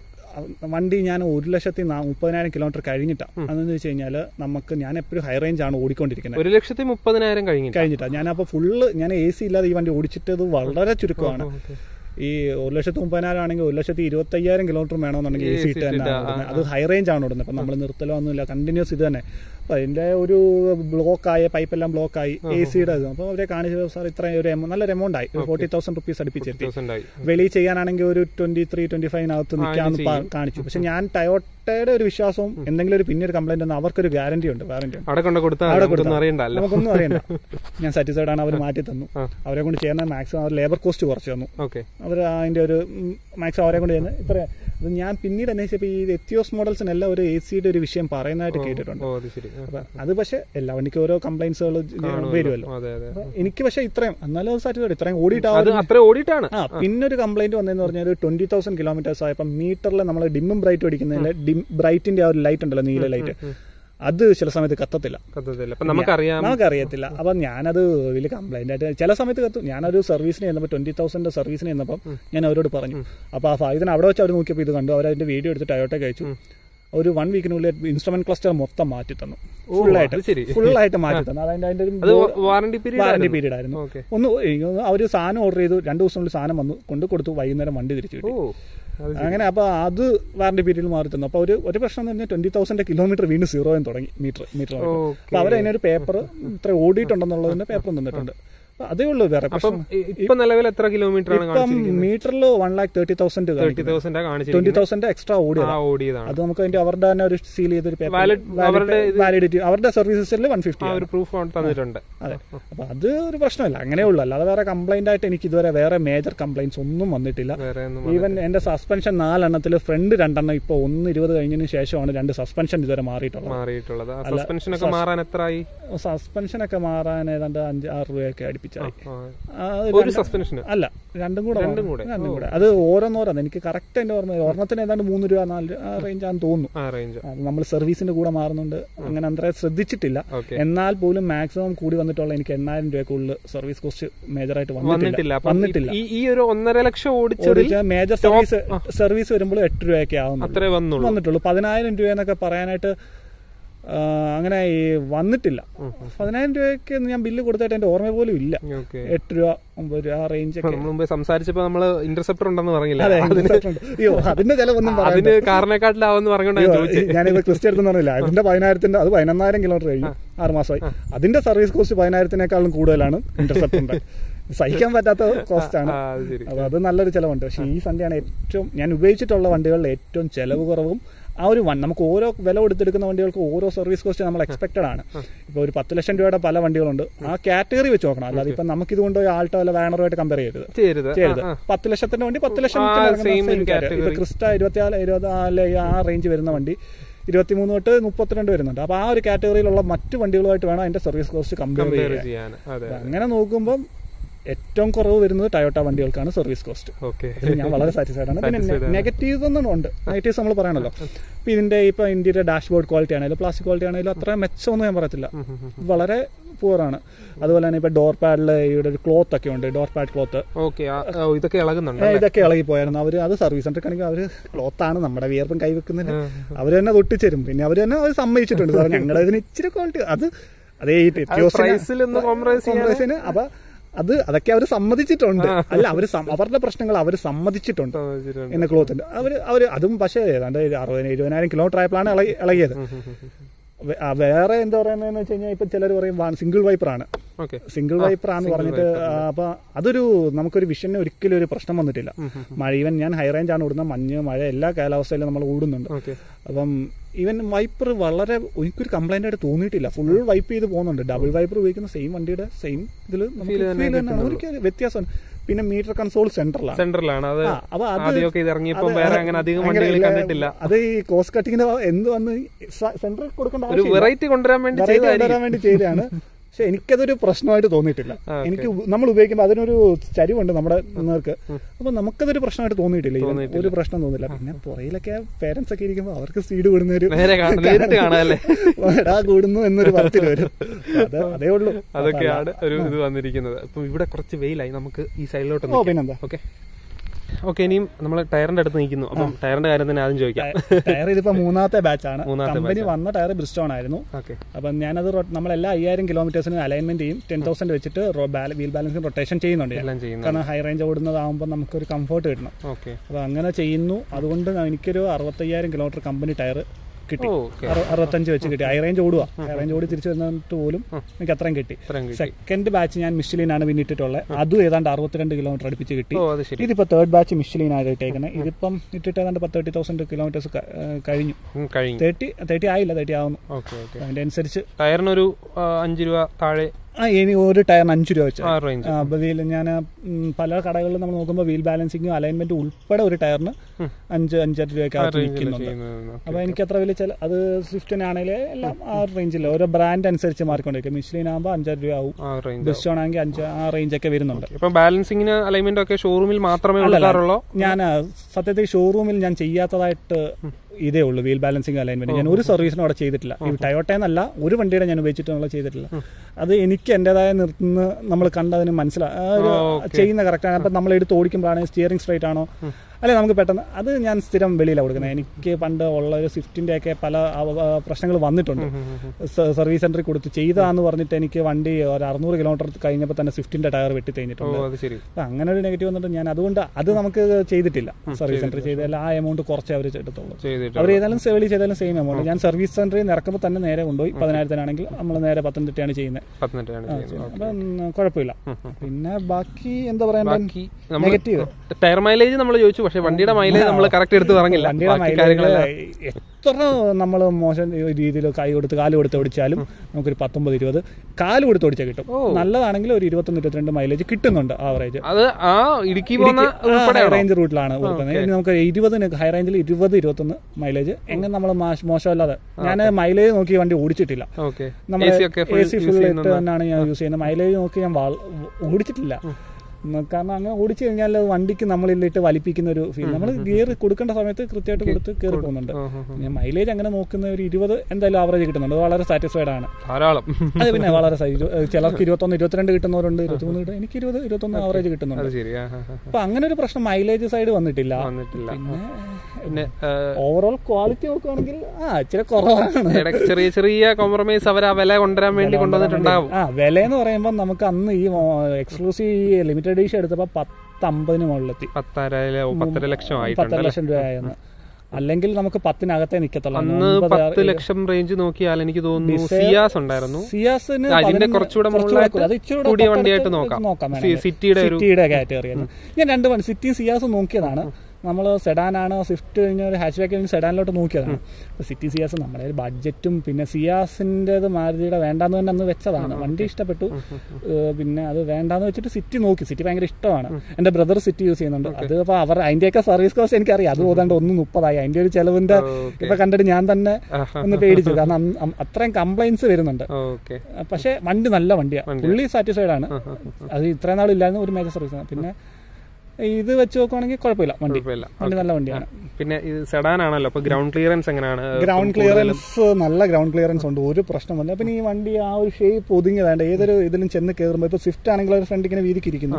വണ്ടി ഞാൻ ഒരു ലക്ഷത്തി നാ- മുപ്പതിനായിരം കിലോമീറ്റർ കഴിഞ്ഞിട്ടാണ് അതെന്ന് വെച്ച് കഴിഞ്ഞാൽ നമുക്ക് ഞാൻ എപ്പോഴും ഹൈ റേഞ്ച് ആണ് ഓടിക്കൊണ്ടിരിക്കുന്നത് ഒരു ലക്ഷത്തി മുപ്പതിനായിരം കഴിഞ്ഞിട്ട് കഴിഞ്ഞിട്ടാണ് ഞാനപ്പോൾ ഫുള്ള് ഞാൻ എ സി ഇല്ലാതെ ഈ വണ്ടി ഓടിച്ചിട്ടത് വളരെ ചുരുക്കമാണ് ഈ ഒരു ലക്ഷത്തി മുപ്പതിനായിരം ആണെങ്കിൽ ഒരു ലക്ഷത്തി ഇരുപത്തി അയ്യായിരം കിലോമീറ്റർ വേണമെന്നുണ്ടെങ്കിൽ എ സി ഇട്ട് തന്നെ ഓടുന്നത്. അത് ഹൈ റേഞ്ച് ആണ് ഓടുന്നത് അപ്പം നമ്മൾ നിർത്തലോ ഒന്നുമില്ല കണ്ടിന്യൂസ് ഇത് തന്നെ അപ്പൊ അതിന്റെ ഒരു ബ്ലോക്കായ പൈപ്പെല്ലാം ബ്ലോക്കായി എ സിയുടെ ഇത് അപ്പോൾ അവരെ കാണിച്ചു സാർ ഇത്രയും ഒരു amount- നല്ലൊരു എമൗണ്ട് ആയി ഫോർട്ടി തൗസൻഡ് റുപ്പീസ് അടുപ്പിച്ചെത്തി തൗസൻഡ് ആയി വെളി ചെയ്യാനാണെങ്കിൽ ഒരു ട്വന്റി ത്രീ ട്വന്റി ഫൈവിനകത്ത് നിൽക്കാമെന്ന് പ- കാണിച്ചു പക്ഷെ ഞാൻ ടയോട്ടയുടെ ഒരു വിശ്വാസവും എന്തെങ്കിലും ഒരു പിന്നീട് കംപ്ലൈന്റ് വന്നാൽ അവർക്കൊരു ഗ്യാരണ്ടി ഉണ്ട് വാറന്റി ഉണ്ട് അവിടെ കൊണ്ട് കൊടുത്താൽ നമുക്കൊന്നും അറിയണ്ടല്ലോ നമുക്കൊന്നും അറിയണ്ട ഞാൻ സാറ്റിസ്ഫൈഡ് ആണ് അവർ മാറ്റി തന്നു ആ. അവരെ കൊണ്ട് ചെയ്യുന്ന മാക്സിമം അവർ ലേബർ കോസ്റ്റ് കുറച്ച് തന്നു ഓക്കെ അവർ അതിന്റെ ഒരു മാക്സിമം അവരെ കൊണ്ട് ചെയ്യുന്നത് ഇത്ര അത് ഞാൻ പിന്നീട് അന്വേഷിച്ചപ്പോൾ ഈ എത്തിയോസ് മോഡൽസിനെല്ലാം ഒരു എ സിയുടെ ഒരു വിഷയം പറയുന്നതായിട്ട് കേട്ടിട്ടുണ്ട് ഓ അത് ശരി ആ. അപ്പൊ അത് പക്ഷെ എല്ലാ വണ്ടിക്കും ഓരോ കംപ്ലൈൻസുകൾ വരുമല്ലോ അതെ അതെ അപ്പൊ എനിക്ക് പക്ഷെ ഇത്രയും എന്നാലും സാറ്റിസ്ഫൈഡ് ഇത്രയും ഓടിയിട്ട് ആ അത് ഒരു- അത്ര ഓടിയിട്ടാണ് ആ പിന്നെ ഒരു കംപ്ലൈന്റ് വന്നതെന്ന് പറഞ്ഞാൽ ഒരു ട്വന്റി തൗസൻഡ് കിലോമീറ്റേഴ്സ് ആയപ്പോൾ മീറ്ററിൽ നമ്മൾ ഡിമ്മും ബ്രൈറ്റ് അടിക്കുന്നതിൽ ഡിം ബ്രൈറ്റിന്റെ ആ ഒരു ലൈറ്റ് ഉണ്ടല്ലോ നീല ലൈറ്റ് അത് ചില സമയത്ത് കത്തത്തില്ല കത്തത്തില്ല അപ്പൊ നമുക്കറിയാം നമുക്കറിയത്തില്ല അപ്പൊ ഞാനത് വലിയ കംപ്ലൈന്റ് ആയിട്ട് ചില സമയത്ത് കത്തും ഞാനൊരു സർവീസിന് ചെന്നപ്പോൾ ട്വന്റി തൗസൻഡ് സർവീസിന് ചെന്നപ്പോൾ ഞാൻ അവരോട് പറഞ്ഞു അപ്പൊ ആ ഫൈതിന് അവിടെ വെച്ച് അവർ നോക്കിയപ്പോൾ ഇത് കണ്ടു അവർ അതിന്റെ വീഡിയോ എടുത്ത് ടയോട്ടയ്ക്ക് അയച്ചു ഒരു വൺ വീക്കിനുള്ളിൽ ഇൻസ്ട്രുമെന്റ് ക്ലസ്റ്റർ മൊത്തം മാറ്റി തന്നു ഫുള്ളായിട്ട് അത് ശരി ഫുള്ളായിട്ട് മാറ്റി തന്നു അതിന്റെ അതിന്റെ അത് ഒരു വാറണ്ടി പീരീഡ് വാറന്റി പീരീഡ് ആയിരുന്നു ഓക്കെ ഒന്ന് അവർ സാധനം ഓർഡർ ചെയ്തു രണ്ടു ദിവസത്തിനുള്ളിൽ സാധനം വന്നു കൊണ്ട് കൊടുത്തു വൈകുന്നേരം വണ്ടി തിരിച്ചു ഓ കിട്ടി അത് അങ്ങനെ അപ്പൊ അത് വാറന്റി പീരീഡിൽ മാറി തന്നു അപ്പൊ ഒരു ഒരു പ്രശ്നം എന്ന് പറഞ്ഞാൽ ട്വന്റി തൗസൻഡ് കിലോമീറ്റർ വീണ്ടും സീറോ തുടങ്ങി മീറ്റർ മീറ്റർ അപ്പൊ അവരതിനൊരു പേപ്പർ ഇത്ര ഓടിയിട്ടുണ്ടെന്നുള്ളതിന്റെ പേപ്പർ തന്നിട്ടുണ്ട് അപ്പൊ അതേ ഉള്ളൂ വേറെ അപ്പം പ്രശ്നം ഇ- ഇപ്പൊ നിലവിൽ എത്ര കിലോമീറ്റർ ആണ് ഇപ്പം മീറ്ററിൽ one lakh thirty thousand thirty thousand twenty കാണിച്ചിരിക്കുന്നത് തൗസൻഡ് എക്സ്ട്രാ ഓടിയത് ആ ഓടിയതാണ് അത് നമുക്ക് അതിന്റെ അവരുടെ തന്നെ ഒരു സീൽ ചെയ്തൊരു പേപ്പർ Valid- അവരുടെ ഇത് വാലിഡിറ്റി അവരുടെ സർവീസസിൽ വൺ ഫിഫ്റ്റി ആ ഒരു പ്രൂഫ് തന്നിട്ടുണ്ട് അതെ അപ്പൊ അത് ഒരു പ്രശ്നമല്ല അങ്ങനെ ഉള്ളൂ അല്ലാതെ വേറെ കംപ്ലൈന്റ് ആയിട്ട് എനിക്ക് ഇതുവരെ വേറെ മേജർ കംപ്ലൈന്റ്സ് ഒന്നും വന്നിട്ടില്ല വേറെ ഒന്നും ഈവൻ എന്റെ സസ്പെൻഷൻ നാലെണ്ണത്തിൽ ഫ്രണ്ട് രണ്ടെണ്ണം ഇപ്പൊ ഒന്ന് ഇരുപത് കഴിഞ്ഞതിന് ശേഷമാണ് രണ്ട് സസ്പെൻഷൻ ഇതുവരെ മാറിയിട്ടുള്ളത് മാറിയിട്ടുള്ളത് സസ്പെൻഷൻ ഒക്കെ മാറാൻ എത്രയായി സസ്പെൻഷൻ ഒക്കെ മാറാൻ ഏതാണ്ട് അഞ്ച് ആറ് രൂപയൊക്കെ അടുപ്പിച്ചായി ആ. ആ, ഒരു രണ്ട്- സസ്പെൻഷന് അല്ല രണ്ടും കൂടെ രണ്ടും മാറും. കൂടെ. രണ്ടും കൂടെ അത് ഓരോന്നോരോന്ന് എനിക്ക് കറക്റ്റ് എന്റെ ഓർമ്മ ഒരെണ്ണത്തിന് ഏതാണ്ട് മൂന്ന് രൂപ നാല് രൂപ ആ റേഞ്ച് ആണെന്ന് തോന്നുന്നു ആ റേഞ്ച് അത് നമ്മൾ സർവീസിന്റെ കൂടെ മാറുന്നുണ്ട് അങ്ങനെ അത്ര ശ്രദ്ധിച്ചിട്ടില്ല ഓക്കെ എന്നാൽ പോലും മാക്സിമം കൂടി വന്നിട്ടുള്ള എനിക്ക് എണ്ണായിരം രൂപയ്ക്കുള്ളിൽ സർവീസ് കോസ്റ്റ് മേജറായിട്ട് വന്നിട്ടില്ല വന്നിട്ടില്ല അപ്പം വന്നിട്ടില്ല ഈ ഈ ഒരു ഒന്നര ലക്ഷം ഓടിച്ചതിൽ മേജർ സർവീസ് സർവീസ് വരുമ്പോൾ എട്ട് രൂപയൊക്കെ ആവുന്നു അത്രേ വന്നുള്ളൂ വന്നിട്ടുള്ളൂ പതിനായിരം രൂപ എന്നൊക്കെ പറയാനായിട്ട് ആ, അങ്ങനെ ഈ വന്നിട്ടില്ല പതിനായിരം രൂപയ്ക്ക് ഞാൻ ബില്ല് കൊടുത്തായിട്ട് എന്റെ ഓർമ്മ പോലും ഇല്ല ഓക്കെ എട്ട് രൂപ ഒമ്പത് രൂപ ആ റേഞ്ച് ഒക്കെ നമ്മൾ മുമ്പ് സംസാരിച്ചപ്പോ നമ്മള് ഇന്റർസെപ്റ്റർ ഉണ്ടെന്ന് പറഞ്ഞില്ല അതെ ഉണ്ട്. അയ്യോ അതിന്റെ ചിലവൊന്നും പറയാൻ അതിന് കാറിനെക്കാട്ടിലാവെന്ന് പറഞ്ഞുകൊണ്ടാണ് ഞാൻ ചോദിച്ചത് ഞാനിപ്പോ ക്രിസ്റ്റി എടുത്തെന്ന് പറഞ്ഞില്ല അതിന്റെ പതിനായിരത്തിന്റെ അത് പതിനൊന്നായിരം കിലോമീറ്റർ കഴിഞ്ഞു ആറ് മാസമായി അതിന്റെ സർവീസ് കോസ്റ്റ് പതിനായിരത്തിനേക്കാളും കൂടുതലാണ് ഇന്റർസെപ്റ്ററിന്റെ സഹിക്കാൻ പറ്റാത്ത കോസ്റ്റ് ആണ് ആ, അത് ശരി അപ്പൊ അത് നല്ലൊരു ചിലവുണ്ട് പക്ഷെ ഈ സന്ധ്യയാണ് ഏറ്റവും ഞാൻ ഉപയോഗിച്ചിട്ടുള്ള വണ്ടികളിൽ ഏറ്റവും ചെലവ് കുറവും ആ ഒരു വൺ നമുക്ക് ഓരോ വില കൊടുത്തെടുക്കുന്ന വണ്ടികൾക്ക് ഓരോ സർവീസ് കോസ്റ്റ് നമ്മൾ എക്സ്പെക്റ്റഡ് ആണ് ഇപ്പൊ ഒരു പത്ത് ലക്ഷം രൂപയുടെ പല വണ്ടികളുണ്ട് ആ കാറ്റഗറി വെച്ച് നോക്കണം അല്ലാതെ ഇപ്പൊ നമുക്ക് ഇതുകൊണ്ട് ആൾട്ടോ അല്ല വാനറുമായിട്ട് കമ്പയർ ചെയ്യരുത് ചെയ്യരുത് ചെയ്യരുത് ആ, ആ. പത്ത് ലക്ഷത്തിന്റെ വണ്ടി പത്ത് ലക്ഷം ആ, same category. ഇപ്പൊ ക്രിസ്റ്റ ഇരുപത്തിനാല് ഇരുപത്തിനാല് ആ റേഞ്ച് വരുന്ന വണ്ടി ഇരുപത്തിമൂന്ന് തൊട്ട് മുപ്പത്തിരണ്ട് വരുന്നുണ്ട് അപ്പൊ ആ ഒരു കാറ്റഗറിയിലുള്ള മറ്റ് വണ്ടികളുമായിട്ട് വേണം അതിന്റെ സർവീസ് കോസ്റ്റ് കമ്പയർ കമ്പയർ ചെയ്യാൻ ചെയ്യാൻ അതെ അങ്ങനെ നോക്കുമ്പോൾ ഏറ്റവും കുറവ് വരുന്നത് ടയോട്ട വണ്ടികൾക്കാണ് സർവീസ് കോസ്റ്റ് ഓക്കെ അതിൽ ഞാൻ വളരെ സാറ്റിസ്ഫൈഡ് ആണ് പിന്നെ Satisfied ആണ്. നെഗറ്റീവ്സ് ഒന്നും ഉണ്ട് നെഗറ്റീവ്സ് നമ്മൾ പറയണല്ലോ ഇപ്പൊ ഇതിന്റെ ഇപ്പൊ ഇന്ത്യയുടെ ഡാഷ്ബോർഡ് ക്വാളിറ്റി ആണെങ്കിലും പ്ലാസ്റ്റിക് ക്വാളിറ്റി ആണെങ്കിലും അത്ര മെച്ചമൊന്നും ഞാൻ പറയത്തില്ല വളരെ പൂറാണ് അതുപോലെ തന്നെ ഇപ്പൊ ഡോർ പാഡിൽ ഇവിടെ ഒരു ക്ലോത്ത് ഒക്കെ ഉണ്ട് ഡോർ പാഡ് ക്ലോത്ത് ഓക്കെ ഇതൊക്കെ ഇളകുന്നുണ്ട് ഇതൊക്കെ ഇളകി പോയായിരുന്നു അവര് അത് സർവീസ് സെന്റർ കണെങ്കിൽ അവര് ക്ലോത്ത് ആണ് നമ്മുടെ വിയർപ്പും കൈവെക്കുന്നതിന് അവര് തന്നെ തൊട്ടിച്ചേരും പിന്നെ അവര് തന്നെ അവർ സമ്മതിച്ചിട്ടുണ്ട് സാർ ഞങ്ങളുടെ ഇതിന് ഇച്ചിരി ക്വാളിറ്റി അത് അതേ ഈ ടെറ്റിയോസിന് പ്രൈസിൽ ഒന്ന് കോംപ്രമൈസ് ചെയ്യാൻ കോൺഗ്രസിന് അപ്പൊ അത് അതൊക്കെ അവർ സമ്മതിച്ചിട്ടുണ്ട് അല്ല അവര് സം- അവരുടെ പ്രശ്നങ്ങൾ അവർ സമ്മതിച്ചിട്ടുണ്ട് സാധിച്ചിട്ടുണ്ട്. എന്ന ക്ലോത്തിന്റെ അവര് അവര് അതും പക്ഷേ ഏതാണ്ട് ഒരു അറുപതിനായിരം എഴുപതിനായിരം കിലോമീറ്റർ ആയപ്പോഴാണ് ഇളകി- ഇളകിയത് വേ- ആ, വേറെ എന്താ പറയുന്നതെന്ന് വെച്ച് കഴിഞ്ഞാൽ ഇപ്പൊ ചിലർ പറയും സിംഗിൾ വൈപ്പറാണ് ഓക്കെ സിംഗിൾ വൈപ്പർ ആന്ന് പറഞ്ഞിട്ട് ആ, അപ്പൊ അതൊരു നമുക്കൊരു വിഷന് ഒരിക്കലും ഒരു പ്രശ്നം വന്നിട്ടില്ല മഴ ഈവൻ ഞാൻ ഹൈ റേഞ്ച് ആണ് ഓടുന്നത് മഞ്ഞ് മഴ എല്ലാ കാലാവസ്ഥയിലും നമ്മൾ ഓടുന്നുണ്ട് ഓക്കെ അപ്പം ഈവൻ വൈപ്പർ വളരെ എനിക്കൊരു കംപ്ലൈന്റ് ആയിട്ട് തോന്നിയിട്ടില്ല ഫുൾ വൈപ്പ് ചെയ്ത് പോകുന്നുണ്ട് ഡബിൾ വൈപ്പർ ഉപയോഗിക്കുന്ന സെയിം വണ്ടിയുടെ സെയിം ഇതിൽ നമുക്ക് ഫീൽ തന്നെ ഒരു വ്യത്യാസം പിന്നെ മീറ്റർ കൺസോൾ സെന്ററിലാണ് സെന്ററിലാണ് അത് ആ, അപ്പൊ അത് ആദ്യമൊക്കെ ഇത് ഇറങ്ങിയപ്പോ അത് വേറെ അങ്ങനെ അധികം അങ്ങനെ വണ്ടികൾ ഇല്ല. കണ്ടിട്ടില്ല അത് ഈ കോസ്റ്റ് കട്ടിങ്ങിന്റെ എന്ത് വന്ന് സെന്ററിൽ കൊടുക്കേണ്ട ഒരു ആവശ്യമില്ല വെറൈറ്റി കൊണ്ടുവരാൻ വേണ്ടി വെറൈറ്റി ചെയ്തതായിരിക്കും കൊണ്ടുവരാൻ വേണ്ടി ചെയ്തതാണ് പക്ഷെ എനിക്കതൊരു പ്രശ്നമായിട്ട് തോന്നിയിട്ടില്ല എനിക്ക് ഉപ- നമ്മൾ ഉപയോഗിക്കുമ്പോൾ അതിനൊരു ചരിവുണ്ട് നമ്മുടെ നേർക്ക് അപ്പൊ നമുക്കതൊരു പ്രശ്നമായിട്ട് തോന്നിയിട്ടില്ല ഇതിന് ഒരു പ്രശ്നം തോന്നില്ല പിന്നെ പുറയിലൊക്കെ പേരൻസ് ഒക്കെ ഇരിക്കുമ്പോൾ അവർക്ക് സ്പീഡ് കൂടുന്ന ഒരു നേരെ കാണാം നേരിട്ട് കാണാല്ലേ എടാ കൂടുന്നു എന്നൊരു പറത്തിൽ വരും അത് അതേ ഉള്ളൂ അതൊക്കെയാണ് ഒരു ഇത് വന്നിരിക്കുന്നത് അപ്പൊ ഇവിടെ കുറച്ച് വെയിലായി നമുക്ക് ഈ സൈഡിലോട്ട് ഓ പിന്നെന്താ ഓക്കെ ഓക്കെ ഇനിയും നമ്മൾ ടയറിന്റെ അടുത്ത് നിൽക്കുന്നു അപ്പം ടയറിന്റെ കാര്യം തന്നെ ആദ്യം ചോദിക്കാം ടയർ ഇതിപ്പോ മൂന്നാമത്തെ ബാച്ചാണ് മൂന്നാമത്തെ കമ്പനി വന്ന ടയർ ബ്രിസ്റ്റോൺ ആയിരുന്നു ഓക്കെ അപ്പം ഞാനത് റൊ- നമ്മളെല്ലാ അയ്യായിരം കിലോമീറ്റേഴ്സിന് അലൈൻമെന്റ് ചെയ്യും ടെൻ തൗസൻഡ് വെച്ചിട്ട് വീൽ ബാലൻസിന് റൊട്ടേഷൻ ചെയ്യുന്നുണ്ട് ഞാൻ. എല്ലാം ചെയ്യുന്നു കാരണം ഹൈ റേഞ്ച് ഓടുന്നതാകുമ്പോൾ നമുക്കൊരു കംഫർട്ട് കിട്ടണം ഓക്കെ അപ്പോൾ അങ്ങനെ ചെയ്യുന്നു അതുകൊണ്ട് എനിക്കൊരു അറുപത്തയ്യായിരം കിലോമീറ്റർ കമ്പനി ടയർ കിട്ടി ഓക്കെ അറു- അറുപത്തഞ്ച് വെച്ച് കിട്ടി ഹൈ റേഞ്ച് ഓടുക ഹൈ റേഞ്ച് ഓടി തിരിച്ചു വരുന്നിട്ട് പോലും എനിക്ക് അത്രയും കിട്ടി ഇത്രയും കിട്ടി സെക്കൻഡ് ബാച്ച് ഞാൻ മിഷലിനാണ് പിന്നിട്ടിട്ടുള്ളത് അതും ഏതാണ്ട് അറുപത്തിരണ്ട് കിലോമീറ്റർ അടുപ്പിച്ച് കിട്ടി ഓ അത് ശരി ഇതിപ്പോ തേർഡ് ബാച്ച് മിഷലിനാണ് ഇട്ടേക്കുന്നത് ഇതിപ്പം ഇട്ടിട്ട് ഏതാണ്ട് പത്ത് തേർട്ടി തൗസൻഡ് കിലോമീറ്റേഴ്സ് കഴിഞ്ഞു ഉം, കഴിഞ്ഞു തേർട്ടി തേർട്ടി ആയില്ല തേർട്ടി ആവുന്നു ഓക്കെ ഓക്കെ അതിന്റെ അനുസരിച്ച് ടയറിനൊരു ആ, അഞ്ച് രൂപ താഴെ ആ ഇനി ഒരു ടയറിന് അഞ്ച് രൂപ വെച്ചാൽ ആ റേഞ്ച് അപ്പോൾ വീൽ ഞാൻ പല കടകളിലും നമ്മൾ നോക്കുമ്പോൾ വീൽ ബാലൻസിങ്ങും അലൈൻമെന്റും ഉൾപ്പെടെ ഒരു ടയറിന് അഞ്ച് അഞ്ചര രൂപയ്ക്ക് അകത്ത് നിൽക്കുന്നുണ്ട് ചെയ്യുന്നത് അപ്പോൾ എനിക്ക് അത്ര വലിയ ചില അത് സ്വിഫ്റ്റിനാണെങ്കിൽ എല്ലാം ആ റേഞ്ചിൽ ഓരോ ബ്രാൻഡ് അനുസരിച്ച് മാറിക്കൊണ്ടിരിക്കും മിഷ്ലിൻ ആകുമ്പോൾ അഞ്ചര രൂപ ആവും ആ റേഞ്ച് ബെസ്റ്റോൺ ആണെങ്കിൽ അഞ്ച് ആ റേഞ്ച് ഒക്കെ വരുന്നുണ്ട് ഇപ്പൊ ബാലൻസിങ്ങിന് അലൈൻമെന്റ് ഒക്കെ ഷോറൂമിൽ മാത്രമേ കൊടുക്കാറുള്ളൂ ഞാൻ ആ, സത്യത്തിൽ ഷോറൂമിൽ ഞാൻ ചെയ്യാത്തതായിട്ട് ഇതേ ഉള്ളൂ വീൽ ബാലൻസിങ് അലൈൻമെന്റ് ഞാൻ ഒരു സർവീസിനും അവിടെ ചെയ്തിട്ടില്ല ഈ ടയോട്ടയെന്നല്ല ഒരു വണ്ടിയുടെ ഞാൻ ഉപയോഗിച്ചിട്ടുള്ള ചെയ്തിട്ടില്ല അത് എനിക്ക് എന്റേതായ നിർത്തുന്ന നമ്മൾ കണ്ടതിന് മനസ്സിലാവും ചെയ്യുന്ന കറക്റ്റാണ് അപ്പം നമ്മൾ എടുത്ത് ഓടിക്കുമ്പോഴാണ് സ്റ്റിയറിംഗ് സ്ട്രൈറ്റ് ആണോ അല്ലെ നമുക്ക് പെട്ടെന്ന് അത് ഞാൻ സ്ഥിരം വെളിയിലാണ് കൊടുക്കുന്നത് എനിക്ക് പണ്ട് ഉള്ള ഒരു സ്വിഫ്റ്റിന്റെ ഒക്കെ പല പ്രശ്നങ്ങൾ വന്നിട്ടുണ്ട് സ- സർവീസ് സെന്ററിൽ കൊടുത്ത് ചെയ്താന്ന് പറഞ്ഞിട്ട് എനിക്ക് വണ്ടി ഒരു അറുന്നൂറ് കിലോമീറ്റർ കഴിഞ്ഞപ്പോൾ തന്നെ സ്വിഫ്റ്റിന്റെ ടയർ വെട്ടി ഓ തേഞ്ഞിട്ടുണ്ട് അത് ശരി അപ്പൊ അങ്ങനെ ഒരു നെഗറ്റീവ് വന്നിട്ട് ഞാൻ അതുകൊണ്ട് അത് നമുക്ക് ചെയ്തിട്ടില്ല സർവീസ് സെന്ററിൽ ചെയ്താൽ ആ എമൗണ്ട് കുറച്ചേ അവർ എടുത്തുള്ളൂ ചെയ്തിട്ട് അവർ ഏതായാലും സെവലി ചെയ്താലും സെയിം എമൗണ്ട് ഞാൻ സർവീസ് സെന്ററിൽ നിന്ന് ഇറക്കുമ്പോൾ തന്നെ നേരെ കൊണ്ടുപോയി പതിനായിരത്തിനാണെങ്കിൽ നമ്മൾ നേരെ പത്തനംതിട്ടയാണ് ചെയ്യുന്നത് പത്തനംതിട്ടയാണ് ചെയ്യുന്നത് അപ്പം ഉം, കുഴപ്പമില്ല പിന്നെ ബാക്കി എന്താ പറയാൻ ബാക്കി നമ്മൾ നെഗറ്റീവ് ടയർ മൈലേജ് നമ്മൾ ചോദിച്ചു പക്ഷെ വണ്ടിയുടെ മൈലേജ് നമ്മൾ കറക്റ്റ് എടുത്ത് പറഞ്ഞില്ല വണ്ടിയുടെ ബാക്കി മൈലേജ് കാര്യങ്ങളെല്ലാം എത്ര നമ്മൾ മോശം രീതിയിൽ കൈ കൊടുത്ത് കാല് കൊടുത്ത് ഓടിച്ചാലും നമുക്കൊരു പത്തൊമ്പത് ഇരുപത് കാല് കൊടുത്ത് ഓടിച്ചാൽ കിട്ടും നല്ലതാണെങ്കിൽ ഒരു ഇരുപത്തൊന്ന് ഇരുപത്തിരണ്ട് മൈലേജ് കിട്ടുന്നുണ്ട് ആവറേജ് അത് ആ ഇടുക്കി പോകുന്ന ഉൾപ്പെടെ ഹൈ റേഞ്ച് റൂട്ടിലാണ് കൊടുക്കുന്നത് ഇനി നമുക്ക് ഇരുപതിന് ഹൈ റേഞ്ചിൽ ഇരുപത് ഇരുപത്തൊന്ന് മൈലേജ് എങ്ങനെ നമ്മൾ മോശമല്ലാതെ ഞാൻ മൈലേജ് നോക്കി വണ്ടി ഓടിച്ചിട്ടില്ല ഓക്കെ നമ്മുടെ AC ഒക്കെ full A C use full ഇട്ട് ചെയ്യുന്നുണ്ട്. തന്നെയാണ് ഞാൻ യൂസ് ചെയ്യുന്നത് മൈലേജ് നോക്കി ഞാൻ വാൾ- ഓടിച്ചിട്ടില്ല ഉം, കാരണം അങ്ങനെ ഓടിച്ചു കഴിഞ്ഞാൽ അത് വണ്ടിക്ക് നമ്മളിലിട്ട് വലിപ്പിക്കുന്ന ഒരു ഫീൽ നമ്മൾ ഗിയർ കൊടുക്കേണ്ട സമയത്ത് കൃത്യമായിട്ട് കൊടുത്ത് കയറി പോകുന്നുണ്ട് ആ, ആ, ഞാൻ മൈലേജ് അങ്ങനെ നോക്കുന്ന ഒരു ഇരുപത് എന്തായാലും ആവറേജ് കിട്ടുന്നുണ്ട് അത് വളരെ സാറ്റിസ്ഫൈഡ് ആണ് ധാരാളം അത് പിന്നെ വളരെ സാ- ഇരു- ചിലർക്ക് ഇരുപത്തൊന്ന് ഇരുപത്തിരണ്ട് കിട്ടുന്നവരുണ്ട് ഇരുപത്തിമൂന്ന് കിട്ടും എനിക്ക് ഇരുപത് ഇരുപത്തൊന്ന് ആവറേജ് കിട്ടുന്നുണ്ട് അത് ശരി ആ, ആ, ആ. അപ്പൊ അങ്ങനെ ഒരു പ്രശ്നം മൈലേജ് സൈഡ് വന്നിട്ടില്ല വന്നിട്ടില്ല പിന്നെ പിന്നെ ആ, ഓവറോൾ ക്വാളിറ്റി നോക്കുവാണെങ്കിൽ ആ ഇച്ചിരി കുറവാണ് ഇടയ്ക്ക് ചെറിയ ചെറിയ കോംപ്രമൈസ് അവർ ആ വില കൊണ്ടുവരാൻ വേണ്ടി കൊണ്ടുവന്നിട്ടുണ്ടാവും ആ വില എന്ന് പറയുമ്പോൾ നമുക്ക് അന്ന് ഈ എക്സ്ക്ലൂസീവ് ലിമിറ്റഡ് എഡീഷൻ എടുത്തപ്പോൾ പത്തമ്പതിന് മുകളിലെത്തി പത്തര പത്തര ലക്ഷം പത്തര ആയിട്ടുണ്ട് ലക്ഷം രൂപയായെന്ന് അല്ലെങ്കിൽ നമുക്ക് പത്തിനകത്തേ നിക്കത്തുള്ളൂ അന്ന് ഒൻപത് പത്ത് ലക്ഷം റേഞ്ച് നോക്കിയാൽ എനിക്ക് തോന്നുന്നു ഡിസൈർ- സിയാസ് ഉണ്ടായിരുന്നു സിയാസിന് അതിന്റെ പതിനൊന്ന് കുറച്ചുകൂടെ കുറച്ചുകൂടെ മുകളിലായിട്ട് കൂടുതൽ. അത് ഇച്ചിരൂടെ കൂടിയ തൊട്ടടുത്ത് വണ്ടിയായിട്ട് നോക്കാം. നോക്കാം സി- വേണമെങ്കിൽ. സിറ്റിയുടെ ഒരു സിറ്റിയുടെ കാറ്റഗറി ഞാൻ രണ്ട് വണ്ടി സിറ്റി സിയാസ് നോക്കിയതാണ് നമ്മൾ സെഡാനാണ് സ്വിഫ്റ്റ് കഴിഞ്ഞ ഒരു ഹാച്ച് ബാക്ക് കഴിഞ്ഞ് സെഡാനിലോട്ട് നോക്കിയതാണ് അപ്പോൾ സിറ്റി സിയാസ് നമ്മുടെ ഒരു ബഡ്ജറ്റും പിന്നെ സിയാസിൻ്റെത് മാരുതിയുടെ വേണ്ടാന്ന് തന്നെ അന്ന് വെച്ചതാണ് വണ്ടി ഇഷ്ടപ്പെട്ടു ഏഹ് പിന്നെ അത് വേണ്ടാന്ന് വെച്ചിട്ട് സിറ്റി നോക്കി സിറ്റി ഭയങ്കര ഇഷ്ടമാണ് എൻ്റെ ബ്രദർ സിറ്റി യൂസ് ചെയ്യുന്നുണ്ട് അത് അപ്പോൾ അവർ അതിൻ്റെയൊക്കെ സർവീസ് കോസ്റ്റ് എനിക്കറിയാം അത് പോതാണ്ട് ഒന്ന് മുപ്പതായി അതിൻ്റെ ഒരു ചെലവിൻ്റെ ഓക്കെ ഇപ്പൊ കണ്ടിട്ട് ഞാൻ തന്നെ ഒന്ന് പേടിച്ചു കാരണം അന്ന് അം- അത്രയും കംപ്ലൈൻസ് വരുന്നുണ്ട് ഓക്കെ പക്ഷേ വണ്ടി നല്ല വണ്ടിയാണ് പുള്ളി സാറ്റിസ്ഫൈഡ് ആണ് അത് ഇത്രയും നാളില്ലായിരുന്നു ഒരു മേജർ സർവീസ് ആണ് പിന്നെ ഇത് വെച്ച് നോക്കുവാണെങ്കിൽ കുഴപ്പമില്ല വണ്ടി കുഴപ്പമില്ല വണ്ടി നല്ല വണ്ടിയാണ് പിന്നെ ഇത് സെഡാൻ ആണല്ലോ അപ്പൊ ഗ്രൗണ്ട് ക്ലിയറൻസ് എങ്ങനെയാണ് ഗ്രൗണ്ട് ക്ലിയറൻസ് നല്ല ഗ്രൗണ്ട് ക്ലിയറൻസ് ഉണ്ട് ഒരു പ്രശ്നമില്ല പിന്നെ ഈ വണ്ടി ആ ഒരു ഷേപ്പ് ഒതുങ്ങിയതാണ്ട് ഏതൊരു ഇതിലും ചെന്ന് കയറുമ്പോൾ ഇപ്പൊ സ്വിഫ്റ്റ് ആണെങ്കിൽ ഒരു ഫ്രണ്ട് ഇങ്ങനെ വീതിക്കിരിക്കുന്നു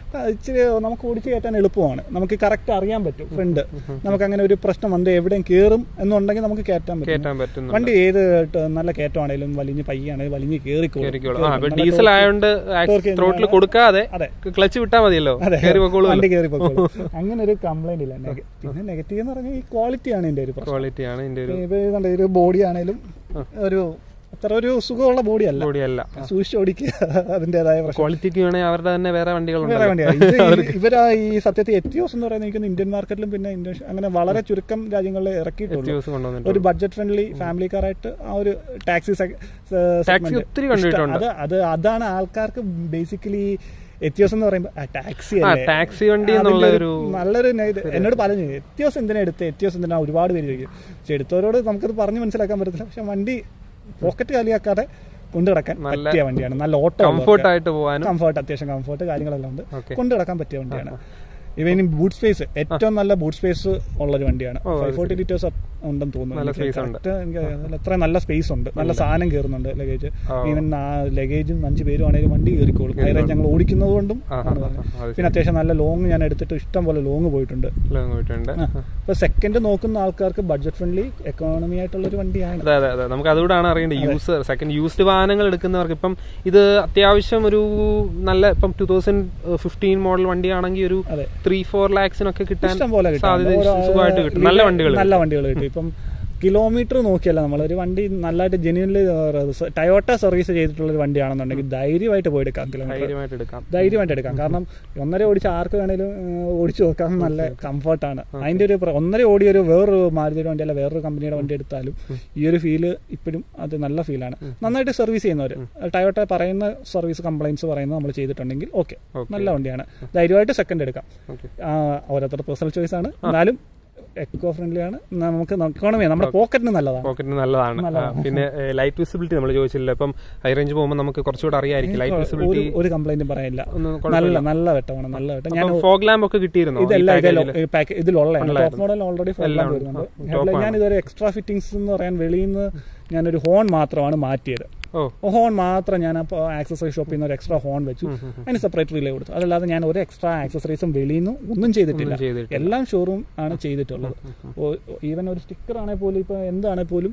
ആ, ഇച്ചിരി നമുക്ക് ഓടിച്ച് കയറ്റാൻ എളുപ്പമാണ് നമുക്ക് കറക്റ്റ് അറിയാൻ പറ്റും ഫ്രണ്ട് നമുക്ക് അങ്ങനെ ഒരു പ്രശ്നം വന്ന് എവിടെയും കയറും എന്നുണ്ടെങ്കിൽ നമുക്ക് കയറ്റാൻ പറ്റും കയറ്റാൻ പറ്റുന്നു വണ്ടി ഏത് ട്ട് നല്ല കയറ്റമാണേലും വലിഞ്ഞ് പയ്യാണേലും വലിഞ്ഞ് കയറിക്കോളും കേറിക്കോളും ആ ഇപ്പൊ ഡീസൽ ആയതുകൊണ്ട് ത്രോട്ടിൽ കൊടുക്കാതെ അതെ. ക്ലച്ച് വിട്ടാൽ മതിയല്ലോ അതെ കയറി പൊക്കോളൂ വണ്ടി കയറി പൊക്കോളും അങ്ങനെ ഒരു കംപ്ലൈന്റ് ഇല്ല നെഗ- പിന്നെ നെഗറ്റീവ് എന്ന് പറഞ്ഞാൽ ഈ ക്വാളിറ്റിയാണ് ഇതിന്റെ ഒരു പ്രശ്നം ക്വാളിറ്റി ആണ് ഇതിന്റെ ഒരു ഇപ്പൊ ഇതുണ്ട്, ഒരു ബോഡി ആണേലും ഒരു അത്ര ഒരു സുഖമുള്ള ബോഡി അല്ല ബോഡി അല്ല സൂക്ഷിച്ച് ഓടിക്കുക അതിന്റേതായ പ്രശ്നം ക്വാളിറ്റിക്ക് വേണമെങ്കിൽ അവരുടെ തന്നെ വേറെ വണ്ടികളുണ്ട് വേറെ വണ്ടിയാണ് ഇത് ഈ- ഇവരാ ഈ സത്യത്തിൽ എത്തിയോസ് എന്ന് പറയുന്നത് എനിക്ക് ഇന്ത്യൻ മാർക്കറ്റിലും പിന്നെ ഇന്ത്യൻ അങ്ങനെ വളരെ ചുരുക്കം രാജ്യങ്ങളിൽ ഇറക്കിയിട്ടുള്ളൂ ദിവസം കൊണ്ടുവന്നിട്ട് ഒരു ബഡ്ജറ്റ് ഫ്രണ്ട്ലി ഫാമിലി കാറായിട്ട് ആ ഒരു ടാക്സി ടാക്സി ഒത്തിരി കണ്ടിട്ടുണ്ട് അത് അത് അതാണ് ആൾക്കാർക്ക് ബേസിക്കലി എത്തിയോസ് എന്ന് പറയുമ്പോൾ ടാക്സി ആ അല്ലേ ടാക്സി വണ്ടി എന്നുള്ള അതിന്റെ ഒരു നല്ലൊരു നെ- ഇത് എന്നോട് പറഞ്ഞു എത്തിയോസ് എന്തിനാ എടുത്ത് എത്തിയോസ് എന്തിനാ ഒരുപാട് പേര് ചോദിക്കും പക്ഷെ എടുത്തവരോട് നമുക്കത് പറഞ്ഞ് മനസ്സിലാക്കാൻ പറ്റത്തില്ല പക്ഷെ വണ്ടി പോക്കറ്റ് കാലിയാക്കാതെ കൊണ്ടു കിടക്കാൻ പറ്റിയ വണ്ടിയാണ് നല്ല ഓട്ടോ കംഫർട്ട് ആയിട്ട് പോകാനും കംഫർട്ട് അത്യാവശ്യം കംഫർട്ട് കാര്യങ്ങളെല്ലാം ഉണ്ട് Okay. കൊണ്ടു കിടക്കാൻ പറ്റിയ വണ്ടിയാണ് ഇവന് ബൂട്ട് സ്പേസ് ഏറ്റവും നല്ല ബൂട്ട് സ്പേസ് ഉള്ള ഒരു വണ്ടിയാണ് ഫൈവ് ഫോർട്ടി ലിറ്റേഴ്സ് ഉണ്ടെന്ന് തോന്നുന്നു നല്ല എനിക്ക് space ഉണ്ട്. correct എനിക്ക് അറിയാം. അത്ര നല്ല സ്പേസ് ഉണ്ട് നല്ല സാധനം കയറുന്നുണ്ട് ലഗേജ് ആ. ഈവൻ ലഗേജും അഞ്ച് പേരും ആണെങ്കിലും വണ്ടി കയറിക്കോളും അതിനെ ഞങ്ങൾ ഓടിക്കുന്നത് കൊണ്ടും ആ, ആണ് ആ, പറഞ്ഞത്. ആ, അത് പിന്നെ അത്യാവശ്യം നല്ല ലോങ് ഞാൻ എടുത്തിട്ട് ഇഷ്ടം പോലെ ലോങ് പോയിട്ടുണ്ട് ലോങ് പോയിട്ടുണ്ട് ഇപ്പൊ സെക്കൻഡ് നോക്കുന്ന ആൾക്കാർക്ക് ബഡ്ജറ്റ് ഫ്രണ്ട്ലി എക്കോണമി ആയിട്ടുള്ള ഒരു വണ്ടിയാണ് അതെ അതെ അതെ നമുക്ക് അതുകൂടാണ് അറിയേണ്ടത് യൂസ് സെക്കൻഡ് യൂസ്ഡ് വാഹനങ്ങൾ എടുക്കുന്നവർക്ക് ഇപ്പം ഇത് അത്യാവശ്യം ഒരു നല്ല ഇപ്പം ടൂ തൗസൻഡ് ഫിഫ്റ്റീൻ മോഡൽ വണ്ടിയാണെങ്കിൽ ഒരു അതെ ത്രീ ഫോർ ലാക്സിനൊക്കെ കിട്ടാൻ ഇഷ്ടം പോലെ കിട്ടും സാധ്യത ഓരോ- സുഖമായിട്ട് കിട്ടും നല്ല വണ്ടികൾ നല്ല വണ്ടികൾ കിട്ടും ഇപ്പം കിലോമീറ്റർ നോക്കിയല്ല നമ്മൾ ഒരു വണ്ടി നല്ലതായിട്ട് ജെന്യൂൻലി ടയോട്ട സർവീസ് ചെയ്തിട്ടുള്ള ഒരു വണ്ടിയാണെന്നുണ്ടെങ്കിൽ ധൈര്യമായിട്ട് പോയി എടുക്കാം കിലോമീറ്റർ ധൈര്യമായിട്ട് എടുക്കാം ധൈര്യമായിട്ട് എടുക്കാം കാരണം ഒന്നര ഓടിച്ച് ആർക്ക് വേണേലും ഏഹ്, ഓടിച്ചു നോക്കാൻ നല്ല കംഫർട്ടാണ് അതിന്റെ ഒരു പ്ര- ഒന്നര ഓടിയ ഒരു വേറൊരു മാരുതിയുടെ വണ്ടി അല്ല വേറൊരു കമ്പനിയുടെ വണ്ടി എടുത്താലും ഈ ഒരു ഫീല് ഇപ്പോഴും അത് നല്ല ഫീലാണ് നന്നായിട്ട് സർവീസ് ചെയ്യുന്നവർ ടയോട്ട പറയുന്ന സർവീസ് കംപ്ലൈൻസ് പറയുന്നത് നമ്മൾ ചെയ്തിട്ടുണ്ടെങ്കിൽ ഓക്കെ Okay. നല്ല വണ്ടിയാണ് ധൈര്യമായിട്ട് സെക്കൻഡ് എടുക്കാം ഓക്കെ ആ, ഓരോരുത്തരുടെ പേഴ്സണൽ ചോയ്സ് ആണ് എന്നാലും എക്കോ ഫ്രണ്ട്ലി ആണ് നമുക്ക് ഇക്കോണമി നമ്മുടെ പോക്കറ്റിന് നല്ലതാണ് പോക്കറ്റിന് നല്ലതാണ് ആ, പിന്നെ ലൈറ്റ് വിസിബിലിറ്റി നമ്മൾ ചോദിച്ചില്ല ഇപ്പം ഹൈ റേഞ്ച് പോകുമ്പോൾ നമുക്ക് കുറച്ചുകൂടെ അറിയായിരിക്കും ലൈറ്റ് ഒരു വിസിബിലിറ്റി ഒരു കംപ്ലൈന്റും പറയാനില്ല ഒന്നും നല്ല നല്ല വെട്ടമാണ് നല്ല വെട്ടം ഞാൻ ഫോഗ് ലാമ്പ് ഒക്കെ കിട്ടിയിരുന്നോ ഈ ഇതെല്ലാം package ല്? ഇതിൽ പാക്ക് ഇതിലുള്ളതാണ് ടോപ്പ് മോഡൽ ഓൾറെഡി എല്ലാം വരുന്നുണ്ട് ഉണ്ട്. Headlight ഞാൻ ഇതുവരെ എക്സ്ട്രാ ഫിറ്റിംഗ്സ് എന്ന് പറയാൻ വെളിയിൽ നിന്ന് ഞാനൊരു ഹോൺ മാത്രമാണ് മാറ്റിയത് ഓ ഹോൺ മാത്രം ഞാൻ അപ്പോൾ ആക്സസറി ഷോപ്പിൽ നിന്ന് ഒരു എക്സ്ട്രാ ഹോൺ വെച്ചു അതിന് സെപ്പറേറ്റ് റിലേ കൊടുത്തു അതല്ലാതെ ഞാൻ ഒരു എക്സ്ട്രാ ആക്സസറീസും വെളിയിൽ നിന്ന് ഒന്നും ചെയ്തിട്ടില്ല ഒന്നും ചെയ്തിട്ടില്ല. എല്ലാം ഷോറൂം ആണ് ചെയ്തിട്ടുള്ളത് ഈവൻ ഒരു സ്റ്റിക്കർ ആണെങ്കിൽ പോലും ഇപ്പൊ എന്താണെങ്കിൽ പോലും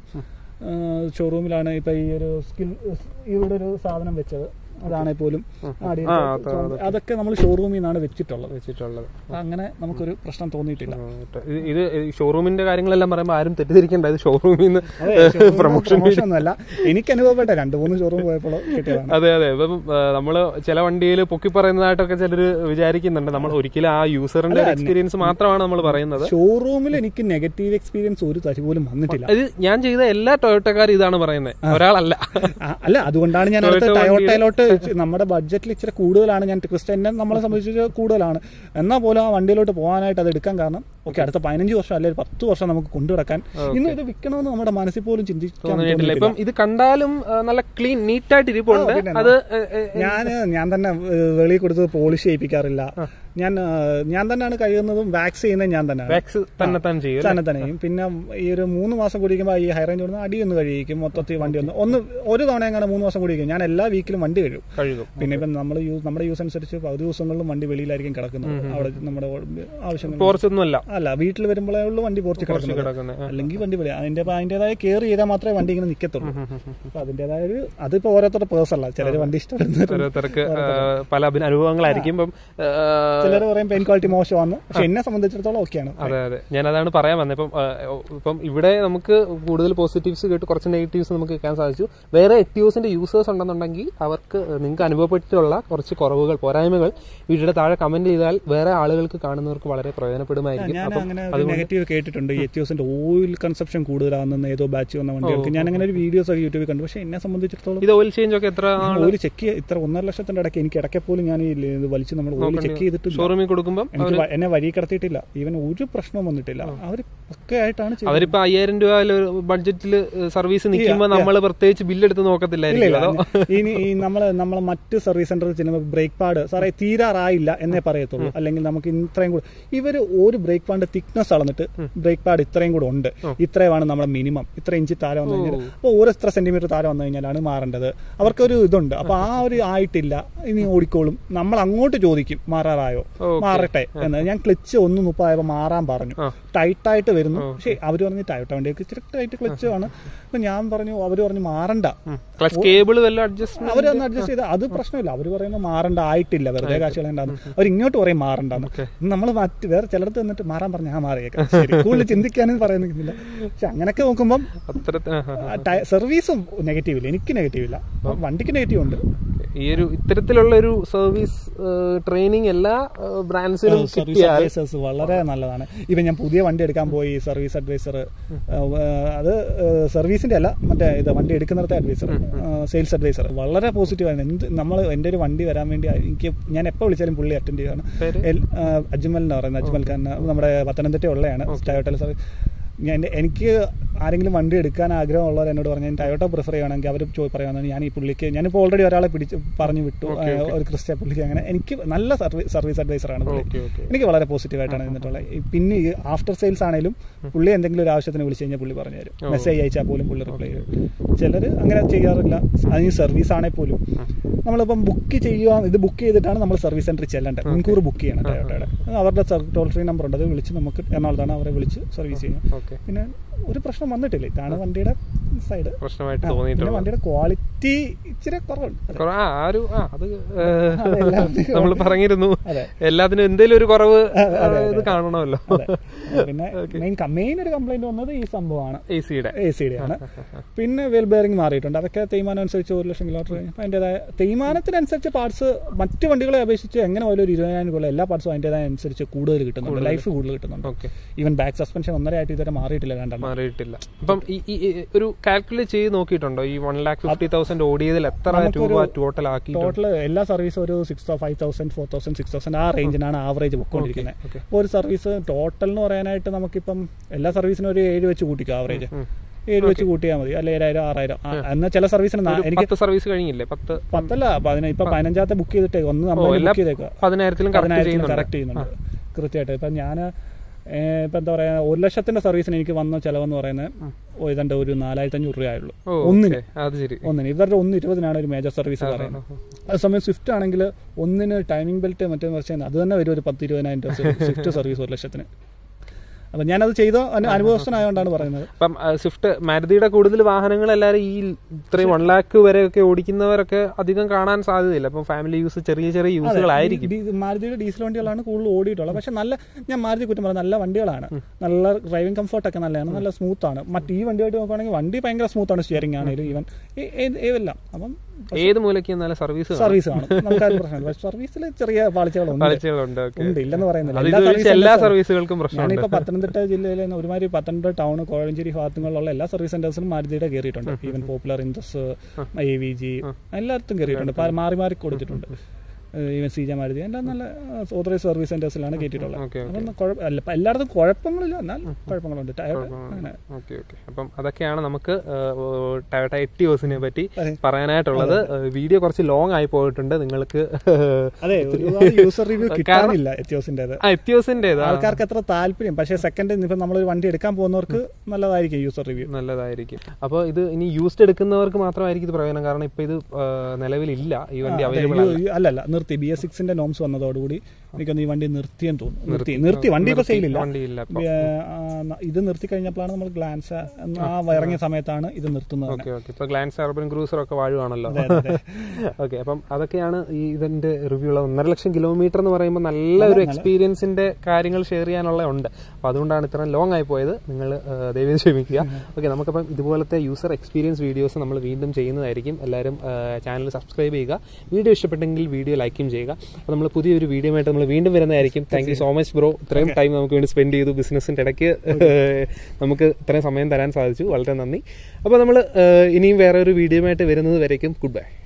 ഷോറൂമിലാണ് ഇപ്പൊ ഈ ഒരു സ്കിൽ ഇവിടെ ഒരു സാധനം വെച്ചത് അതാണെങ്കിൽ പോലും ആടി ആ, അത് അതൊക്കെ നമ്മൾ ഷോറൂമിൽ നിന്നാണ് വെച്ചിട്ടുള്ളത് വെച്ചിട്ടുള്ളത് അപ്പൊ അങ്ങനെ നമുക്കൊരു പ്രശ്നം തോന്നിയിട്ടില്ല ഇത് ഇത് ഷോറൂമിന്റെ കാര്യങ്ങളെല്ലാം പറയുമ്പോൾ ആരും തെറ്റിദ്ധരിക്കേണ്ട ഇത് ഷോറൂമിൽ നിന്ന് പ്രൊമോഷൻ പ്രൊമോഷൻ ഒന്നുമല്ല എനിക്ക് അനുഭവപ്പെട്ട രണ്ട് മൂന്ന് ഷോറൂം പോയപ്പോൾ കിട്ടിയതാണ് അതെ അതെ ഇപ്പം ആ, നമ്മള് ചില വണ്ടിയിൽ പൊക്കി പറയുന്നതായിട്ടൊക്കെ ചിലര് വിചാരിക്കുന്നുണ്ട് നമ്മൾ ഒരിക്കലും ആ യൂസറിന്റെ എക്സ്പീരിയൻസ് മാത്രമാണ് നമ്മൾ പറയുന്നത് ഷോറൂമിൽ എനിക്ക് നെഗറ്റീവ് എക്സ്പീരിയൻസ് ഒരു തരി പോലും വന്നിട്ടില്ല ഇത് ഞാൻ ചെയ്ത എല്ലാ ടൊയോട്ടക്കാരും ഇതാണ് പറയുന്നത് ഒരാളല്ല ആ, അല്ല അതുകൊണ്ടാണ് ഞാൻ അടുത്ത ടയോട്ടയിലോട്ട് നമ്മുടെ ബഡ്ജറ്റിൽ ഇച്ചിരി കൂടുതലാണ് ഞാൻ ക്രിസ്റ്റ്യനെ നമ്മളെ സംബന്ധിച്ച് കൂടുതലാണ് എന്നാൽ പോലും ആ വണ്ടിയിലോട്ട് പോകാനായിട്ട് അത് എടുക്കാൻ കാരണം ഓക്കെ അടുത്ത പതിനഞ്ച് വർഷം അല്ലെങ്കിൽ പത്ത് വർഷം നമുക്ക് കൊണ്ടുനടക്കാൻ ഇന്ന് ഇത് വിൽക്കണമെന്ന് നമ്മുടെ മനസ്സിൽ പോലും ചിന്തിക്കാൻ തോന്നിയിട്ടില്ല തോന്നിയിട്ടില്ല. ഇപ്പം ഇത് കണ്ടാലും ആ, നല്ല ക്ലീൻ നീറ്റായിട്ട് ഇരിപ്പുണ്ട് പിന്നെ അത് ഏ, ഏ, ഞാൻ ഞാൻ തന്നെ വെളിയിൽ കൊടുത്ത് പോളിഷ് ചെയ്യിപ്പിക്കാറില്ല ഞാൻ ആ, ഞാൻ തന്നെയാണ് കഴിയുന്നതും വാക്സ് ചെയ്യുന്നത് ഞാൻ തന്നെയാണ് വാക്സ് തന്നെ തന്നെ ചെയ്യും തന്നെ തന്നെ ചെയ്യും. പിന്നെ ഈ ഒരു മൂന്ന് മാസം കുടിക്കുമ്പോൾ ഈ ഹൈ റേഞ്ച് കൊടുത്ത് അടി ഒന്ന് കഴിക്കും മൊത്തത്തിൽ വണ്ടി ഒന്ന് ഒന്ന് ഒരു തവണ എങ്ങനെ മൂന്ന് മാസം കുടിക്കും ഞാൻ എല്ലാ വീക്കിലും വണ്ടി കഴിയും കഴുകും പിന്നെ ഇപ്പം നമ്മൾ യൂസ് നമ്മുടെ യൂസ് അനുസരിച്ച് പകുതി ദിവസങ്ങളിലും വണ്ടി വെളിയിലായിരിക്കും കിടക്കുന്നത് അവിടെ നമ്മുടെ ആവശ്യങ്ങൾ പോർച്ചൊന്നുമല്ല അല്ല വീട്ടിൽ വരുമ്പോഴേ ഉള്ളൂ വണ്ടി പോർച്ച് കിടക്കുന്നത് കിടക്കുന്നത് അല്ലെങ്കിൽ വണ്ടി വെളി അതിന്റെ അതിന്റേതായ കെയർ ചെയ്താൽ മാത്രമേ വണ്ടി ഇങ്ങനെ നിൽക്കത്തുള്ളൂ അപ്പൊ അതിന്റേതായ ഒരു അതിപ്പോ ഓരോരുത്തരുടെ പേഴ്സൺ അല്ല ചിലർ വണ്ടി ഇഷ്ടപ്പെടുന്നത് ഓരോരുത്തർക്ക് ആ, പല അഭി- അനുഭവങ്ങളായിരിക്കും ഇപ്പം ആ, ചിലർ പറയും പെയിൻ ക്വാളിറ്റി മോശമാണ് പക്ഷെ എന്നെ സംബന്ധിച്ചിടത്തോളം ഓക്കെയാണ് അതെ അതെ ഞാൻ അതാണ് പറയാൻ വന്നത് ഇപ്പം ആ, ഇപ്പം ഇവിടെ നമുക്ക് കൂടുതൽ പോസിറ്റീവ്സ് കേട്ട് കുറച്ച് നെഗറ്റീവ്സ് നമുക്ക് കേൾക്കാൻ സാധിച്ചു വേറെ എക്ടിയോസിന്റെ യൂസേഴ്സ് ഉണ്ടെന്നുണ്ടെങ്കിൽ അവർക്ക് നിങ്ങൾക്ക് അനുഭവപ്പെട്ടിട്ടുള്ള കുറച്ച് കുറവുകൾ പോരായ്മകൾ വീഡിയോയുടെ താഴെ കമന്റ് ചെയ്താൽ വേറെ ആളുകൾക്ക് കാണുന്നവർക്ക് വളരെ പ്രയോജനപ്പെടുമായിരിക്കും ഞാൻ അപ്പം അങ്ങനെ ഒരു നെഗറ്റീവ് കേട്ടിട്ടുണ്ട് ഈ എത്തിയോസിന്റെ ഓയിൽ കൺസപ്ഷൻ കൂടുതലാണെന്ന് ഏതോ ബാച്ച് വന്ന വണ്ടികൾക്ക് ഞാൻ അങ്ങനെ ഒരു വീഡിയോസ് ഒക്കെ യൂട്യൂബിൽ കണ്ടു പക്ഷെ എന്നെ സംബന്ധിച്ചിടത്തോളം ഇത് ഓയിൽ ചേഞ്ച് ഒക്കെ എത്ര ഓയിൽ ചെക്ക് ചെയ്യ ഇത്ര ഒന്നര ലക്ഷത്തിന്റെ ഇടയ്ക്ക് എനിക്ക് ഇടയ്ക്ക് പോലും ഞാൻ ഈ ഇത് വലിച്ച് നമ്മൾ ഓയിൽ ചെക്ക് ചെയ്തിട്ടില്ല ഷോറൂമിൽ കൊടുക്കുമ്പോൾ എനിക്ക് വ- എന്നെ വഴി കിടത്തിയിട്ടില്ല ഈവൻ ഒരു പ്രശ്നവും വന്നിട്ടില്ല അവർ പക്കയായിട്ടാണ് ചെയ്യുന്നത് അവരിപ്പോ അയ്യായിരം രൂപ ബഡ്ജറ്റിൽ സർവീസ് നിൽക്കുമ്പോൾ നമ്മൾ പ്രത്യേകിച്ച് ബില്ലെടുത്ത് നോക്കത്തില്ലായിരിക്കും അതോ ഇനി ഈ നമ്മള് നമ്മളെ മറ്റ് സർവീസ് സെന്ററിൽ ചെല്ലുമ്പോൾ ബ്രേക്ക് പാഡ് സാറേ തീരാറായില്ല എന്നേ പറയത്തുള്ളൂ അല്ലെങ്കിൽ നമുക്ക് ഇത്രയും കൂടെ ഇവർ ഒരു ബ്രേക്ക് പാഡിന്റെ തിക്നെസ് അളന്നിട്ട് ബ്രേക്ക് പാഡ് ഇത്രയും കൂടെ ഉണ്ട് ഇത്രയുമാണ് നമ്മുടെ മിനിമം ഇത്ര ഇഞ്ച് താഴെ വന്നു കഴിഞ്ഞാൽ അപ്പോൾ ഓരോ എത്ര സെന്റിമീറ്റർ താഴെ വന്നു കഴിഞ്ഞാലാണ് മാറേണ്ടത് അവർക്കൊരു ഇതുണ്ട് അപ്പൊ ആ ഒരു ആയിട്ടില്ല ഇനി ഓടിക്കോളും നമ്മൾ അങ്ങോട്ട് ചോദിക്കും മാറാറായോ Okay. മാറട്ടെ എന്ന് ഞാൻ ക്ലച്ച് ഒന്ന് മുപ്പായപ്പോ മാറാൻ പറഞ്ഞു ആ. ടൈറ്റ് ആയിട്ട് വരുന്നു പക്ഷേ അവര് പറഞ്ഞു ടൈറ്റ് വണ്ടിയൊക്കെ ഇച്ചിരി ടൈറ്റ് ക്ലച്ച് ആണ് അപ്പൊ ഞാൻ പറഞ്ഞു അവര് പറഞ്ഞു മാറണ്ട ക്ലച്ച് കേബിൾ വല്ല അഡ്ജസ്റ്റ്മെന്റ് അവരൊന്ന് അഡ്ജസ്റ്റ് ചെയ്ത് അത് പ്രശ്നമില്ല അവര് പറയുന്നത് മാറണ്ട ആയിട്ടില്ല വെറുതെ കാശ് കളയണ്ടെന്ന് അവർ ഇങ്ങോട്ട് പറയും മാറണ്ടെന്ന് നമ്മൾ മറ്റ് വേറെ ചിലടത്ത് വന്നിട്ട് മാറാൻ പറഞ്ഞ ആ മാറിയേക്കാം ശരി കൂടുതൽ ചിന്തിക്കാനും പറയുന്നില്ല പക്ഷെ അങ്ങനെയൊക്കെ നോക്കുമ്പം അത്ര ആ, ആ. സർവീസും നെഗറ്റീവ് ഇല്ല എനിക്ക് നെഗറ്റീവ് ഇല്ല വണ്ടിക്ക് നെഗറ്റീവ് ഉണ്ട് ഈ ഒരു ഇത്തരത്തിലുള്ള ഒരു സർവീസ് ട്രെയിനിങ് എല്ലാ ബ്രാൻഡ്സിനും സർവീസ് കിട്ടിയാൽ അഡ്വൈസേഴ്സ് വളരെ നല്ലതാണ് ഇപ്പൊ ഞാൻ പുതിയ വണ്ടി എടുക്കാൻ പോയി സർവീസ് അഡ്വൈസർ അത് സർവീസിന്റെ അല്ല മറ്റേ ഇത് വണ്ടി എടുക്കുന്നിടത്തെ അഡ്വൈസർ സെയിൽസ് അഡ്വൈസർ വളരെ പോസിറ്റീവ് ആണ് എന്ത് നമ്മൾ എൻ്റെ ഒരു വണ്ടി വരാൻ വേണ്ടി എനിക്ക് ഞാൻ എപ്പോൾ വിളിച്ചാലും പുള്ളി അറ്റൻഡ് ചെയ്യുകയാണ് പേര്? എൽ- ആ, അജ്മൽ എന്ന് പറയുന്നത് അജ്മൽ ഖാൻ നമ്മുടെ പത്തനംതിട്ട ഉള്ളതാണ് ടയോട്ട സർവീസ് ഞാൻ എനിക്ക് ആരെങ്കിലും വണ്ടി എടുക്കാൻ ആഗ്രഹമുള്ളവർ എന്നോട് പറഞ്ഞു ഞാൻ ടയോട്ട പ്രിഫർ ചെയ്യുകയാണെങ്കിൽ അവർ പറയുകയാണെങ്കിൽ ഞാൻ ഈ പുള്ളിക്ക് ഞാനിപ്പോൾ ഓൾറെഡി ഒരാളെ പിടിച്ച് പറഞ്ഞു വിട്ടു ആ, ഒരു ക്രിസ്ത്യ പുള്ളിക്ക് അങ്ങനെ എനിക്ക് നല്ല സർവീസ് സർവീസ് അഡ്വൈസറാണ് പുള്ളി ഓക്കെ ഓക്കെ എനിക്ക് വളരെ പോസിറ്റീവ് ആയിട്ടാണ് നിന്നിട്ടുള്ളത് ഈ പിന്നെ ഈ ആഫ്റ്റർ സെയിൽസ് ആണെങ്കിലും പുള്ളി എന്തെങ്കിലും ഒരു ആവശ്യത്തിന് വിളിച്ചു കഴിഞ്ഞാൽ പുള്ളി പറഞ്ഞു തരും മെസ്സേജ് അയച്ചാൽ പോലും പുള്ളി റിപ്ലൈ ചെയ്യും ചിലർ അങ്ങനെ ചെയ്യാറില്ല അതിന് സർവീസ് ആണെങ്കിൽ പോലും നമ്മളിപ്പം ബുക്ക് ചെയ്യുക ഇത് ബുക്ക് ചെയ്തിട്ടാണ് നമ്മൾ സർവീസ് സെന്ററിൽ ചെല്ലേണ്ടത് മുൻകൂർ ബുക്ക് ചെയ്യണം ടയോട്ടയുടെ അവരുടെ ടോൾ ഫ്രീ നമ്പർ ഉണ്ട് അത് വിളിച്ച് നമുക്ക് എറണാകുളത്താണ് അവരെ വിളിച്ച് സർവീസ് ചെയ്യും ഓക്കെ പിന്നെ ഒരു പ്രശ്നം വന്നിട്ടില്ല ഇതാണ് വണ്ടിയുടെ സൈഡ് പ്രശ്നമായിട്ട് പിന്നെ തോന്നിയിട്ടുള്ളത് വണ്ടിയുടെ ക്വാളിറ്റി ഇച്ചിരി കുറവുണ്ട് അതെ. കുറ- ആ ആ ഒരു ആ അത് അതെല്ലാം നമ്മൾ പറഞ്ഞിരുന്നു അതെ. എല്ലാത്തിനും എന്തെങ്കിലും ഒരു കുറവ് അതെ, അതെ, ഇത് കാണണമല്ലോ അതെ. പിന്നെ മെയിൻ മെയിൻ ഒരു കംപ്ലൈന്റ് വന്നത് ഈ സംഭവമാണ് എ സിയുടെ എ സിയുടെ ആണ് പിന്നെ വെൽ ബെയറിംഗ് മാറിയിട്ടുണ്ട് അതൊക്കെ തേയ്മാനം അനുസരിച്ച് ഒരു ലക്ഷം കിലോമീറ്റർ കഴിഞ്ഞപ്പോൾ അതിൻ്റെതായ തേയ്മാനത്തിനനുസരിച്ച് പാർട്സ് മറ്റ് വണ്ടികളെ അപേക്ഷിച്ച് എങ്ങനെ പോലും ഒരു ഇരുപതിനായിരം രൂപ എല്ലാ പാർട്സും അതിൻ്റെതായ അനുസരിച്ച് കൂടുതൽ കിട്ടുന്നുണ്ട് ലൈഫ് കൂടുതൽ കിട്ടുന്നുണ്ട് ഓക്കെ ഈവൻ ബാക്ക് സസ്പെൻഷൻ ഒന്നര ആയിട്ട് ഇതുവരെ മാറിയിട്ടില്ല രണ്ടെണ്ണം മാറിയിട്ടില്ല അപ്പം ഈ ഈ- ഈ ഒരു കാൽക്കുലേറ്റ് ചെയ്ത് നോക്കിയിട്ടുണ്ടോ ഈ വൺ ലാക്ക് ഫിഫ്റ്റി തൗസൻഡ് ഓടിയതിൽ എത്ര നമുക്കൊരു രൂപ ടോട്ടൽ ആക്കി ടോട്ടൽ എല്ലാ സർവീസും ഒരു six five thousand four thousand six thousand ആ റേഞ്ചിനാണ് ആവറേജ് പൊക്കോണ്ടിരിക്കുന്നത് okay. അപ്പോൾ ഒരു സർവീസ് ടോട്ടൽ എന്ന് പറയാനായിട്ട് നമുക്കിപ്പം എല്ലാ സർവീസിനും ഒരു ഏഴ് വെച്ച് കൂട്ടിക്കും ആവറേജ് ഉം. ഏഴ് വെച്ച് കൂട്ടിയാൽ മതി അല്ല ഏഴായിരം ആറായിരം ആ, എന്നാൽ ചില സർവീസിന് നാ- ഒരു എനിക്ക് പത്ത് സർവീസ് കഴിഞ്ഞില്ലേ പത്ത് പത്തല്ല പതിന ഇപ്പൊ പതിനഞ്ചാമത്തെ ബുക്ക് ചെയ്തിട്ടേ ഒന്ന് നമ്മൾ എല്ലാ ബുക്ക് ചെയ്തേക്കുക പതിനായിരത്തിലും കറക്റ്റ് പതിനായിരത്തിന് ചെയ്യുന്നുണ്ട് കറക്റ്റ് ചെയ്യുന്നുണ്ട് കൃത്യമായിട്ട് ഇപ്പൊ ഞാൻ ഇപ്പൊ എന്താ പറയാ ഒരു ലക്ഷത്തിന്റെ സർവീസിന് എനിക്ക് വന്ന ചെലവെന്ന് പറയുന്നത് ഓ, ഇതെന്റെ ഒരു നാലായിരത്തി അഞ്ഞൂറ് രൂപയുള്ളൂ ഓ ഒന്നിന് okay. അത് ശരി ഒന്നിന് ഇവരുടെ ഒന്ന് ഇരുപതിനാണ് ഒരു മേജർ സർവീസ് പറയുന്നത് അതേസമയം സ്വിഫ്റ്റ് ആണെങ്കിൽ ഒന്നിന് ടൈമിംഗ് ബെൽറ്റ് മറ്റേ മറിച്ച് അത് തന്നെ വരും ഒരു പത്ത് ഇരുപതിനായിരം രൂപ സ്വിഫ്റ്റ് സർവീസ് ഒരു ലക്ഷത്തിന് അപ്പൊ ഞാനത് ചെയ്ത അനു- അനുഭവസ്ഥനായതുകൊണ്ടാണ് പറയുന്നത് അപ്പം ആ, സ്വിഫ്റ്റ് മാരുതിയുടെ കൂടുതൽ വാഹനങ്ങൾ എല്ലാവരും ഈ ഇത്രയും വൺ ലാക്ക് വരെയൊക്കെ ഓടിക്കുന്നവരൊക്കെ അധികം കാണാൻ സാധ്യതയില്ല അപ്പം ഫാമിലി യൂസ് ചെറിയ ചെറിയ യൂസുകളായിരിക്കും ഡീ- മാരുതിയുടെ ഡീസൽ വണ്ടികളാണ് കൂടുതൽ ഓടിയിട്ടുള്ളത് പക്ഷെ നല്ല ഞാൻ മാരുതി കുറ്റം പറയാം നല്ല വണ്ടികളാണ് നല്ല ഡ്രൈവിംഗ് കംഫർട്ട് ഒക്കെ നല്ലതാണ് നല്ല സ്മൂത്ത് ആണ് മറ്റ് ഈ വണ്ടിയായിട്ട് നോക്കുകയാണെങ്കിൽ വണ്ടി ഭയങ്കര സ്മൂത്ത് ആണ് സ്റ്റിയറിംഗ് ആണെങ്കിലും ഈവൻ എല്ലാം അപ്പം ഏത് മൂലയ്ക്ക് എന്നാലും സർവീസ് സർവീസ് ആണ് നമുക്ക് അത് പ്രശ്നമില്ല പക്ഷെ സർവീസിൽ ചെറിയ പാളിച്ചകളുണ്ട് കളിച്ചുകളുണ്ട് ഓക്കെ ഉണ്ട് ഇല്ലെന്ന് പറയുന്നില്ല അത് എല്ലാ ഉപയോഗിച്ച് സർവീസ് എല്ലാ സെന്റേഴ്സും- സർവീസുകൾക്കും പ്രശ്നമുണ്ട് ഞാനിപ്പോ പത്തനംതിട്ട ജില്ലയിലെ തന്നെ ഒരുമാതിരി പത്തനംതിട്ട ടൗൺ കോഴഞ്ചേരി ഭാഗത്തുള്ള എല്ലാ സർവീസ് സെന്റേഴ്സിലും മാരുതിയുടെ കയറിയിട്ടുണ്ട് even Popular Indus A V G എല്ലായിടത്തും കയറിയിട്ടുണ്ട് പ- മാറി മാറി കൊടുത്തിട്ടുണ്ട് ഈവൻ സി ജെ മാരുതി എല്ലാം നല്ല ഓതറൈസ് സർവീസ് സെന്റേഴ്സിലാണ് കയറ്റിയിട്ടുള്ളത് ഓക്കെ അപ്പം കുഴപ്പ- അല്ല, ഇപ്പൊ എല്ലായിടത്തും കുഴപ്പങ്ങളില്ല എന്നാൽ കുഴപ്പങ്ങളുണ്ട് ടയർ അങ്ങനെ ഓക്കെ ഓക്കെ അപ്പം അതൊക്കെയാണ് നമുക്ക് ടയോട്ട എട്ടിയോസിനെ പറ്റി അതെ. പറയാനായിട്ടുള്ളത് വീഡിയോ കുറച്ച് ലോങ് ആയി പോയിട്ടുണ്ട് നിങ്ങൾക്ക് അതെ ഒരുപാട് യൂസർ റിവ്യൂ കിട്ടാനില്ല എത്തിയോസിന്റെ ആ എത്തിയോസിന്റെ ആൾക്കാർക്ക് അത്ര താല്പര്യം പക്ഷേ സെക്കൻഡ് ഇപ്പം നമ്മളൊരു വണ്ടി എടുക്കാൻ പോകുന്നവർക്ക് നല്ലതായിരിക്കും യൂസർ റിവ്യൂ നല്ലതായിരിക്കും അപ്പോൾ ഇത് ഇനി യൂസ്ഡ് എടുക്കുന്നവർക്ക് മാത്രമായിരിക്കും ഇത് പ്രയോജനം കാരണം ഇപ്പൊ ഇത് ആ, നിലവിലില്ല ഈ വണ്ടി അവൈലബിൾ അല്ല അല്ലല്ല നിർത്തി ബി എസ് സിക്സിന്റെ നോംസ് വന്നതോടുകൂടി എനിക്കൊന്ന് ഈ വണ്ടി നിർത്തിയെന്ന് തോന്നുന്നു നിർത്തി നിർത്തി വണ്ടി ഇപ്പൊ സെയിലില്ല വണ്ടിയില്ല ഇപ്പൊ ഇത് നിർത്തി കഴിഞ്ഞപ്പോഴാണ് നമ്മൾ ഗ്ലാൻസ് ആ ഇറങ്ങിയ സമയത്താണ് ഇത് നിർത്തുന്നത് തന്നെ. ഓക്കെ ഓക്കെ ഇപ്പൊ ഗ്ലാൻസ് അർബൻ ക്രൂസർ ഒക്കെ വാഴുവാണല്ലോ അതെ, അതെ. ഓക്കെ അപ്പം അതൊക്കെയാണ് ഈ ഇതിന്റെ റിവ്യൂ ഉള്ളത് ഒന്നര ലക്ഷം കിലോമീറ്റർ എന്ന് പറയുമ്പോൾ നല്ല ഒരു എക്സ്പീരിയൻസിന്റെ കാര്യങ്ങൾ ഷെയർ ചെയ്യാനുള്ള ഉണ്ട് അപ്പൊ അതുകൊണ്ടാണ് ഇത്ര ലോങ് ആയി പോയത് നിങ്ങൾ ദയവേത് ക്ഷമിക്കുക ഓക്കെ നമുക്കപ്പം ഇതുപോലത്തെ യൂസർ എക്സ്പീരിയൻസ് വീഡിയോസ് നമ്മൾ വീണ്ടും ചെയ്യുന്നതായിരിക്കും എല്ലാവരും ചാനൽ സബ്സ്ക്രൈബ് ചെയ്യുക വീഡിയോ ഇഷ്ടപ്പെട്ടെങ്കിൽ വീഡിയോ ലൈക്കും ചെയ്യുക അപ്പോൾ നമ്മൾ പുതിയൊരു വീഡിയോ ആയിട്ട് നമ്മൾ വീണ്ടും വരുന്നതായിരിക്കും thank you so much bro ഇത്രയും ടൈം നമുക്ക് വേണ്ടി സ്പെൻഡ് ചെയ്തു ബിസിനസിന്റെ ഇടയ്ക്ക് നമുക്ക് ഇത്രയും സമയം തരാൻ സാധിച്ചു വളരെ നന്ദി അപ്പോൾ നമ്മൾ ഇനിയും വേറെ ഒരു വീഡിയോ ആയിട്ട് വരുന്നത് വരയ്ക്കും ഗുഡ് ബൈ